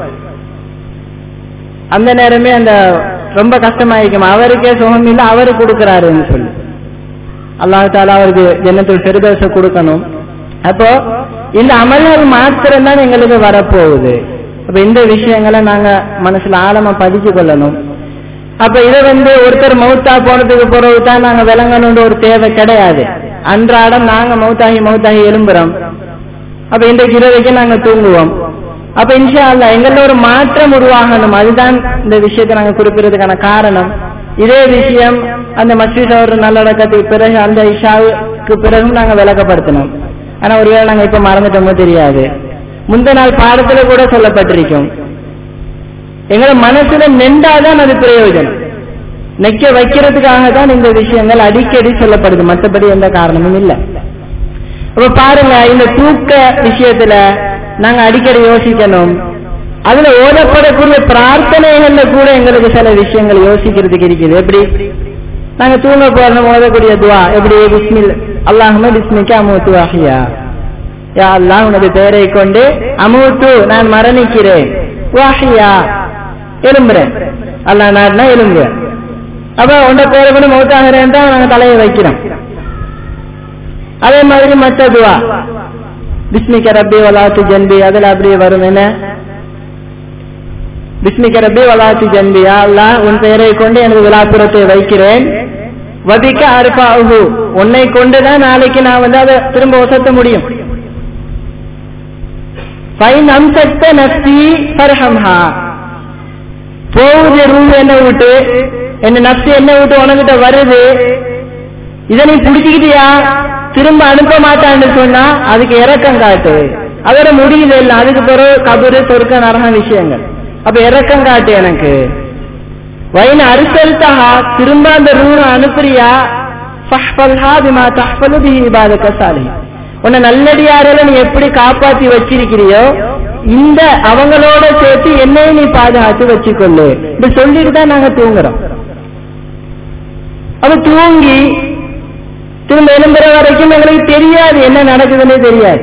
அந்த நேரமே அந்த ரொம்ப கஷ்டமாயிருக்கும் அவருக்கே சுகம் இல்லை அவரு கொடுக்கிறாருன்னு சொல்லி அல்லாஹால அவருக்கு ஜன்னத்துள் பெருதோசை கொடுக்கணும் அப்போ இந்த அமல்கள் மாத்திரம் தான் எங்களுக்கு வரப்போகுது அப்ப இந்த விஷயங்களை நாங்க மனசுல ஆழமா பதிச்சு கொள்ளணும் அப்ப இதை வந்து ஒருத்தர் மௌத்தா போனதுக்கு பிறகு தான் நாங்க விளங்கணும்னு ஒரு தேவை கிடையாது அன்றாடம் நாங்க மௌத்தாகி மௌத்தாகி எழும்புறோம் அப்ப இன்றைக்கு இரவைக்கு நாங்க தூங்குவோம் அப்ப இன்ஷா அல்ல எங்கள ஒரு மாற்றம் உருவாகணும் அதுதான் இந்த விஷயத்தை நாங்க குறிப்பிடுறதுக்கான காரணம் இதே விஷயம் அந்த மஸ்ஜித் அவர் நல்லடக்கத்துக்கு பிறகு அந்த இஷாவுக்கு பிறகும் நாங்க விளக்கப்படுத்தணும் ஆனா ஒருவேளை நாங்க இப்ப மறந்துட்டோமோ தெரியாது முந்த நாள் பாடத்துல கூட சொல்லப்பட்டிருக்கும் எங்களை மனசுல நின்றாதான் அது பிரயோஜனம் நெக்க வைக்கிறதுக்காக தான் இந்த விஷயங்கள் அடிக்கடி சொல்லப்படுது மற்றபடி எந்த காரணமும் இல்லை அப்ப பாருங்க இந்த தூக்க விஷயத்துல நாங்க அடிக்கடி யோசிக்கணும் அதுல ஓதப்படக்கூடிய பிரார்த்தனைகள்ல கூட எங்களுக்கு சில விஷயங்கள் யோசிக்கிறதுக்கு இருக்குது எப்படி நாங்க தூங்க போறோம் ஓதக்கூடிய துவா எப்படி பிஸ்மில் அல்லாஹுமே பிஸ்மிக்கு அமுத்து வாஹியா யா அல்லாஹ் உனது பெயரை கொண்டு அமுத்து நான் மரணிக்கிறேன் வாஹியா எலும்புறேன் அல்லாஹ் நாடுனா எலும்புறேன் அப்ப உண்ட பேரை கொண்டு மௌத்தாகிறேன் தான் நாங்க தலையை வைக்கிறோம் அதே மாதிரி மற்ற துவா பிஸ்மிக்க ரப்பி வலாத்து ஜன்பி அதுல அப்படியே வரும் என்ன பிஸ்மிக்க ரப்பி வலாத்து ஜன்பியா அல்லா உன் பெயரை கொண்டு எனது விழாப்புறத்தை வைக்கிறேன் வதிக்க அருப்பாகு உன்னை கொண்டுதான் நாளைக்கு நான் வந்து அதை திரும்ப ஒசத்த முடியும் ஃபைன் அம்சத்த நப்சி பர்ஹம்ஹா போகுது ரூ என்ன விட்டு என்ன நப்சி என்ன விட்டு உனக்கிட்ட வருது இதை நீ பிடிச்சிக்கிட்டியா திரும்ப அனுப்ப மாட்டான்னு சொன்னா அதுக்கு இறக்கம் காட்டு அதோட முடியுது இல்லை அதுக்கு பிறகு கபரு சொர்க்க நரக விஷயங்கள் அப்ப இறக்கம் காட்டு எனக்கு வைன அரிசல்தா திரும்ப அந்த ரூண அனுப்புறியா ஃபஹ்ஃபல்ஹா பிமா தஹ்ஃபலு பிஹி இபாதக சாலிஹ் உன்னை நல்லடியாரில நீ எப்படி காப்பாத்தி வச்சிருக்கிறியோ இந்த அவங்களோட சேர்த்து என்னையும் நீ பாதுகாத்து வச்சுக்கொள்ளு இப்படி சொல்லிட்டு தான் நாங்க தூங்குறோம் அப்ப தூங்கி திரும்ப எழும்புற வரைக்கும் எங்களுக்கு தெரியாது என்ன நடக்குதுன்னே தெரியாது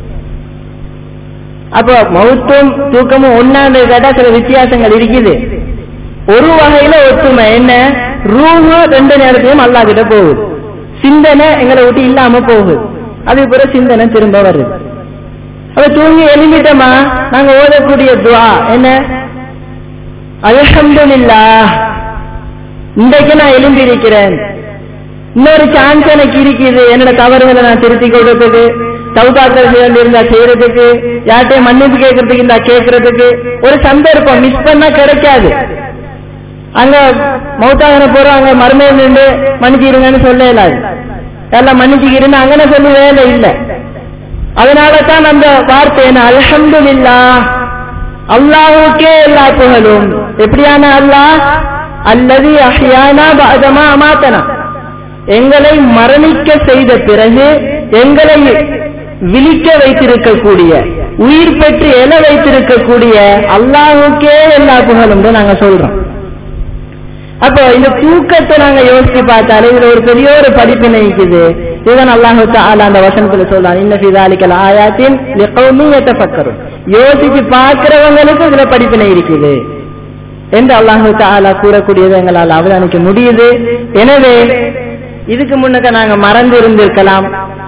அப்போ மௌத்தும் தூக்கமும் ஒன்னாண்டு கேட்டா சில வித்தியாசங்கள் இருக்குது ஒரு வகையில ஒத்துமை என்ன ரூஹு ரெண்டு நேரத்தையும் அல்லா கிட்ட போகுது சிந்தனை எங்களை விட்டு இல்லாம போகுது அது பிறகு சிந்தனை திரும்ப வருது அப்ப தூங்கி எழுந்திட்டோமா நாங்க ஓதக்கூடிய துவா என்ன அல்ஹம்துலில்லா இன்றைக்கு நான் எழும்பி இருக்கிறேன் இன்னொரு சான்ஸ் எனக்கு இருக்குது என்னோட தவறுகளை நான் திருத்தி கொடுத்ததுக்கு சவுதாக்கள் இருந்தா செய்யறதுக்கு யார்ட்டையும் மன்னிப்பு கேட்கறதுக்கு இருந்தா கேட்கறதுக்கு ஒரு சந்தர்ப்பம் மிஸ் பண்ணா கிடைக்காது அங்க மௌத்தாகன போறோம் அங்க மருமையில் நின்று மன்னிச்சிருங்கன்னு சொல்ல இல்லாது எல்லாம் மன்னிச்சுக்கிறேன்னு அங்கன சொல்ல வேலை இல்லை அதனால தான் அந்த வார்த்தை என்ன அல்ஹம்துலில்லா அல்லாஹுக்கே எல்லா புகழும் எப்படியான அல்லாஹ் அல்லது அஹ்யானா பாதமா அமாத்தனா எங்களை மரணிக்க செய்த பிறகு எங்களை விழிக்க வைத்திருக்கக்கூடிய உயிர் பெற்று எழ வைத்திருக்கக்கூடிய அல்லாஹுக்கே எல்லா புகழும் நாங்க சொல்றோம் அப்போ இந்த தூக்கத்தை நாங்க யோசிச்சு பார்த்தாலே இதுல ஒரு பெரிய ஒரு படிப்பினை இருக்குது இதுதான் அல்லாஹு தாலா அந்த வசனத்துல சொல்றான் இன்ன ஃபிதாலிக்கல் ஆயாத்தின் லிகௌமி யதஃபக்கரும் யோசிச்சு பார்க்கிறவங்களுக்கு இதுல படிப்பினை இருக்குது என்று அல்லாஹு தாலா கூறக்கூடியது எங்களால் அவதானிக்க முடியுது எனவே இதுக்கு முன்னக்க நாங்க மறந்து இருந்திருக்கலாம்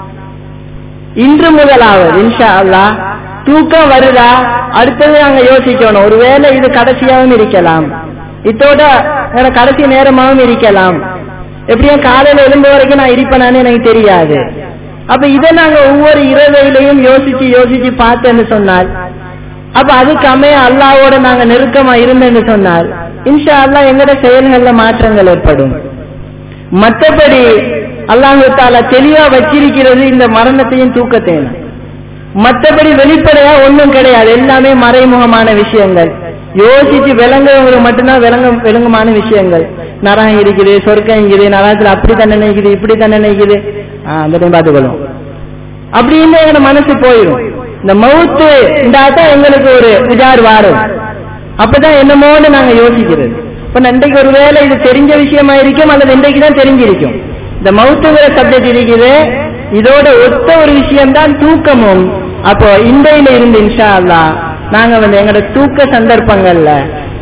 இன்று முதலாவது இன்ஷா அல்லாஹ் தூக்கம் வருதா அடுத்தது நாங்க யோசிக்கணும் ஒருவேளை இது கடைசியாகவும் இருக்கலாம் இதோட என்னோட கடைசி நேரமாகவும் இருக்கலாம் எப்படியும் காலையில எழுந்த வரைக்கும் நான் இருப்பேனான்னு எனக்கு தெரியாது அப்ப இதை நாங்க ஒவ்வொரு இரவையிலையும் யோசிச்சு யோசிச்சு பார்த்தேன்னு சொன்னால் அப்ப அதுக்கு அமைய அல்லாவோட நாங்க நெருக்கமா இருந்தேன்னு சொன்னால் இன்ஷா அல்லா எங்கட செயல்கள்ல மாற்றங்கள் ஏற்படும் மற்றபடி அல்லாஹு தாலா தெளிவா வச்சிருக்கிறது இந்த மரணத்தையும் தூக்கத்தையும் மற்றபடி வெளிப்படையா ஒண்ணும் கிடையாது எல்லாமே மறைமுகமான விஷயங்கள் யோசிச்சு விளங்குறவங்களுக்கு மட்டும்தான் விளங்க விளங்குமான விஷயங்கள் நரகம் இருக்குது சொர்க்கம் இருக்குது நரகத்துல அப்படி தண்டனை நினைக்குது இப்படி தண்டனை நினைக்குது அந்த டைம் பார்த்துக்கொள்ளும் அப்படின்னு எங்க மனசு போயிடும் இந்த மவுத்து இந்தாதான் எங்களுக்கு ஒரு விஜார் வாரும் அப்பதான் என்னமோன்னு நாங்க யோசிக்கிறது இப்ப இன்றைக்கு ஒருவேளை இது தெரிஞ்ச விஷயமா இருக்கும் அல்லது இன்றைக்கு தான் தெரிஞ்சிருக்கும் இந்த மவுத்துங்கிற சப்ஜெக்ட் இருக்குது இதோட ஒத்த ஒரு விஷயம்தான் தூக்கமும் அப்போ இன்றையில இருந்து இன்ஷா அல்லா நாங்க வந்து எங்களோட தூக்க சந்தர்ப்பங்கள்ல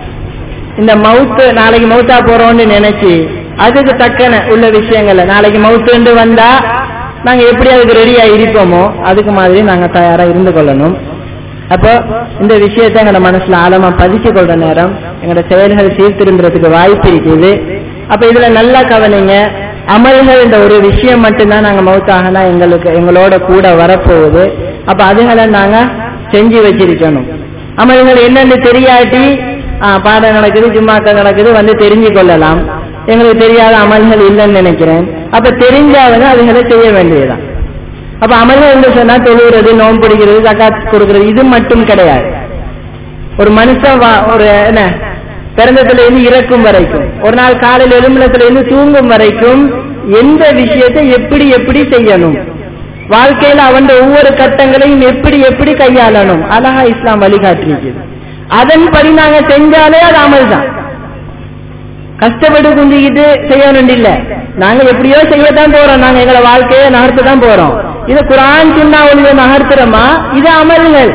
இந்த மவுத்து நாளைக்கு மவுத்தா போறோம்னு நினைச்சு அதுக்கு தக்கன உள்ள விஷயங்கள்ல நாளைக்கு மவுத்துண்டு வந்தா நாங்க எப்படி அதுக்கு ரெடியா இருப்போமோ அதுக்கு மாதிரி நாங்க தயாரா இருந்து கொள்ளணும் அப்போ இந்த விஷயத்தை எங்களோட மனசுல ஆழமா பதிச்சு கொள்ற நேரம் எங்களோட செயல்கள் சீர்திரும்புறதுக்கு வாய்ப்பு இருக்குது அப்ப இதுல நல்லா கவனிங்க அமல்கள் இந்த ஒரு விஷயம் மட்டும்தான் நாங்க மவுத்தாகனா எங்களுக்கு எங்களோட கூட வரப்போகுது அப்ப அதுகளை நாங்க செஞ்சு வச்சிருக்கணும் அமல்கள் என்னன்னு தெரியாட்டி பாடம் நடக்குது ஜும்மாக்கள் நடக்குது வந்து தெரிஞ்சு கொள்ளலாம் எங்களுக்கு தெரியாத அமல்கள் இல்லைன்னு நினைக்கிறேன் அப்ப தெரிஞ்சாவது அதுகளை செய்ய வேண்டியதுதான் அப்ப அமல்கள் என்று சொன்னா தொழுகிறது நோம்பு பிடிக்கிறது தக்காத் கொடுக்கிறது இது மட்டும் கிடையாது ஒரு மனுஷன் ஒரு என்ன பிறந்ததுல இருந்து இறக்கும் வரைக்கும் ஒரு நாள் காலையில் எலும்பலத்துல இருந்து தூங்கும் வரைக்கும் எந்த விஷயத்தை எப்படி எப்படி செய்யணும் வாழ்க்கையில அவன் ஒவ்வொரு கட்டங்களையும் எப்படி எப்படி கையாளணும் அழகா இஸ்லாம் வழிகாட்டிருக்குது அதன்படி நாங்க செஞ்சாலே அது அமல் தான் கஷ்டப்பட்டு குந்திக்கிட்டு செய்யணும் இல்ல நாங்க எப்படியோ செய்யத்தான் போறோம் நாங்க எங்களை வாழ்க்கையை நகர்த்து தான் போறோம் இது குரான் சின்ன ஒளிய நகர்த்துறோமா இது அமல்கள்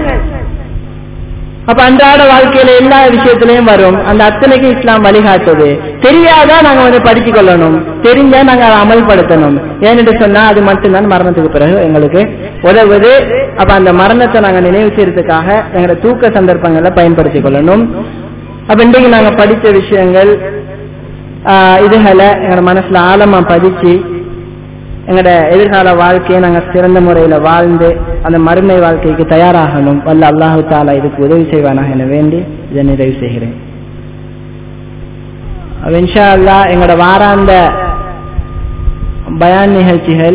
அப்ப அன்றாட வாழ்க்கையில எல்லா விஷயத்திலையும் வரும் அந்த அத்தனைக்கு இஸ்லாம் வழிகாட்டுது தெரியாதா நாங்க வந்து படிச்சு கொள்ளணும் தெரிஞ்சா நாங்க அதை அமல்படுத்தணும் ஏன்னு சொன்னா அது மட்டும்தான் மரணத்துக்கு பிறகு எங்களுக்கு உதவுது அப்ப அந்த மரணத்தை நாங்க நினைவு செய்யறதுக்காக எங்களோட தூக்க சந்தர்ப்பங்களை பயன்படுத்திக் கொள்ளணும் அப்ப இன்றைக்கு நாங்க படித்த விஷயங்கள் இதுகளை எங்களோட மனசுல ஆழமா பதிச்சு எங்களோட எதிர்கால வாழ்க்கையை நாங்க சிறந்த முறையில வாழ்ந்து அந்த மறுமை வாழ்க்கைக்கு தயாராகணும் வல்ல அல்லாஹு தாலா இதுக்கு உதவி செய்வானாக என வேண்டி இதை நிறைவு செய்கிறேன் இன்ஷா அல்லா எங்களோட வாராந்த பயான் நிகழ்ச்சிகள்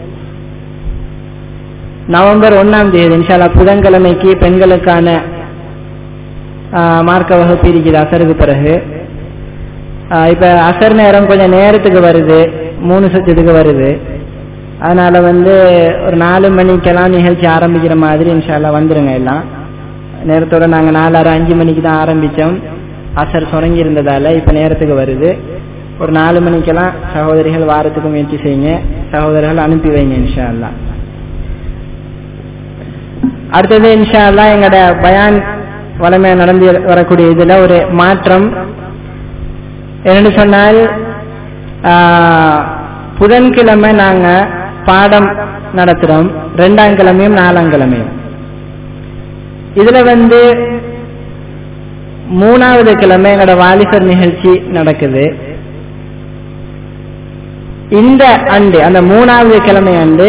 நவம்பர் ஒன்னாம் தேதி இன்ஷால்லா புதன்கிழமைக்கு பெண்களுக்கான மார்க்க வகுப்பு இருக்குது அசருக்கு பிறகு இப்ப அசர் நேரம் கொஞ்சம் நேரத்துக்கு வருது மூணு சச்சத்துக்கு வருது அதனால வந்து ஒரு நாலு மணிக்கெல்லாம் நிகழ்ச்சி ஆரம்பிக்கிற மாதிரி இன்ஷால்லா வந்துருங்க எல்லாம் நேரத்தோட நாங்க நாலாறு அஞ்சு மணிக்கு தான் ஆரம்பிச்சோம் அசர் சுரங்கி இருந்ததால இப்ப நேரத்துக்கு வருது ஒரு நாலு மணிக்கெல்லாம் சகோதரிகள் வாரத்துக்கு முயற்சி செய்யுங்க சகோதரர்கள் அனுப்பி வைங்க இன்ஷா அல்லா அடுத்தது இன்ஷா அல்லா எங்களோட பயான் வளமை நடந்து வரக்கூடிய இதுல ஒரு மாற்றம் என்னன்னு சொன்னால் புதன்கிழமை நாங்க பாடம் நடத்துறோம் ரெண்டாம் கிழமையும் நாலாம் கிழமையும் இதுல வந்து மூணாவது கிழமை எங்களோட வாலிபர் நிகழ்ச்சி நடக்குது இந்த அண்டு அந்த மூணாவது கிழமை அண்டு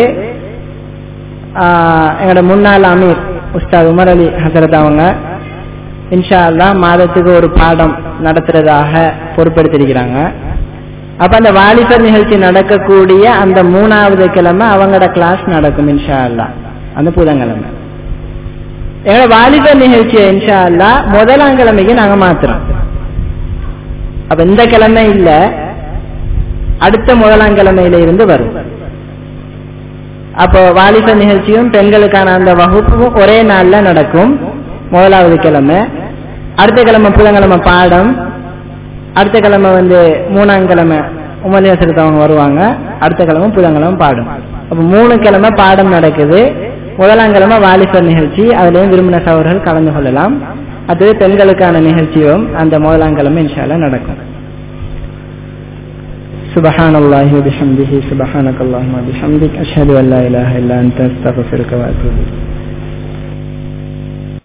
எங்களோட முன்னாள் அமீர் உஸ்தாத் உமர் அலி ஹசரத் அவங்க இன்ஷா அல்லா மாதத்துக்கு ஒரு பாடம் நடத்துறதாக பொறுப்பெடுத்திருக்கிறாங்க அப்ப அந்த வாலிபர் நிகழ்ச்சி நடக்கக்கூடிய அந்த மூணாவது கிழமை அவங்களோட கிளாஸ் நடக்கும் இன்ஷா அல்லா அந்த புதன்கிழமை எங்களோட வாலிபர் நிகழ்ச்சி இன்ஷா அல்லா முதலாம் கிழமைக்கு நாங்க மாத்துறோம் அப்ப இந்த கிழமை இல்ல அடுத்த முதலாம் கிழமையில இருந்து வரும் அப்போ வாலிபர் நிகழ்ச்சியும் பெண்களுக்கான அந்த வகுப்பும் ஒரே நாள்ல நடக்கும் முதலாவது கிழமை அடுத்த கிழமை புதன்கிழமை பாடம் அடுத்த கிழமை வந்து மூணாம் கிழமை உமலியாசரத்து அவங்க வருவாங்க அடுத்த கிழமை புதன்கிழமை பாடும் அப்ப மூணு கிழமை பாடம் நடக்குது முதலாம் கிழமை வாலிபர் நிகழ்ச்சி அதுலயும் விரும்பின சவர்கள் கலந்து கொள்ளலாம் அது பெண்களுக்கான நிகழ்ச்சியும் அந்த முதலாம் கிழமை இன்ஷால்லா நடக்கும் سبحان الله وبحمده سبحانك اللهم وبحمدك أشهد أن لا إله إلا أنت أستغفرك وأتوب إليك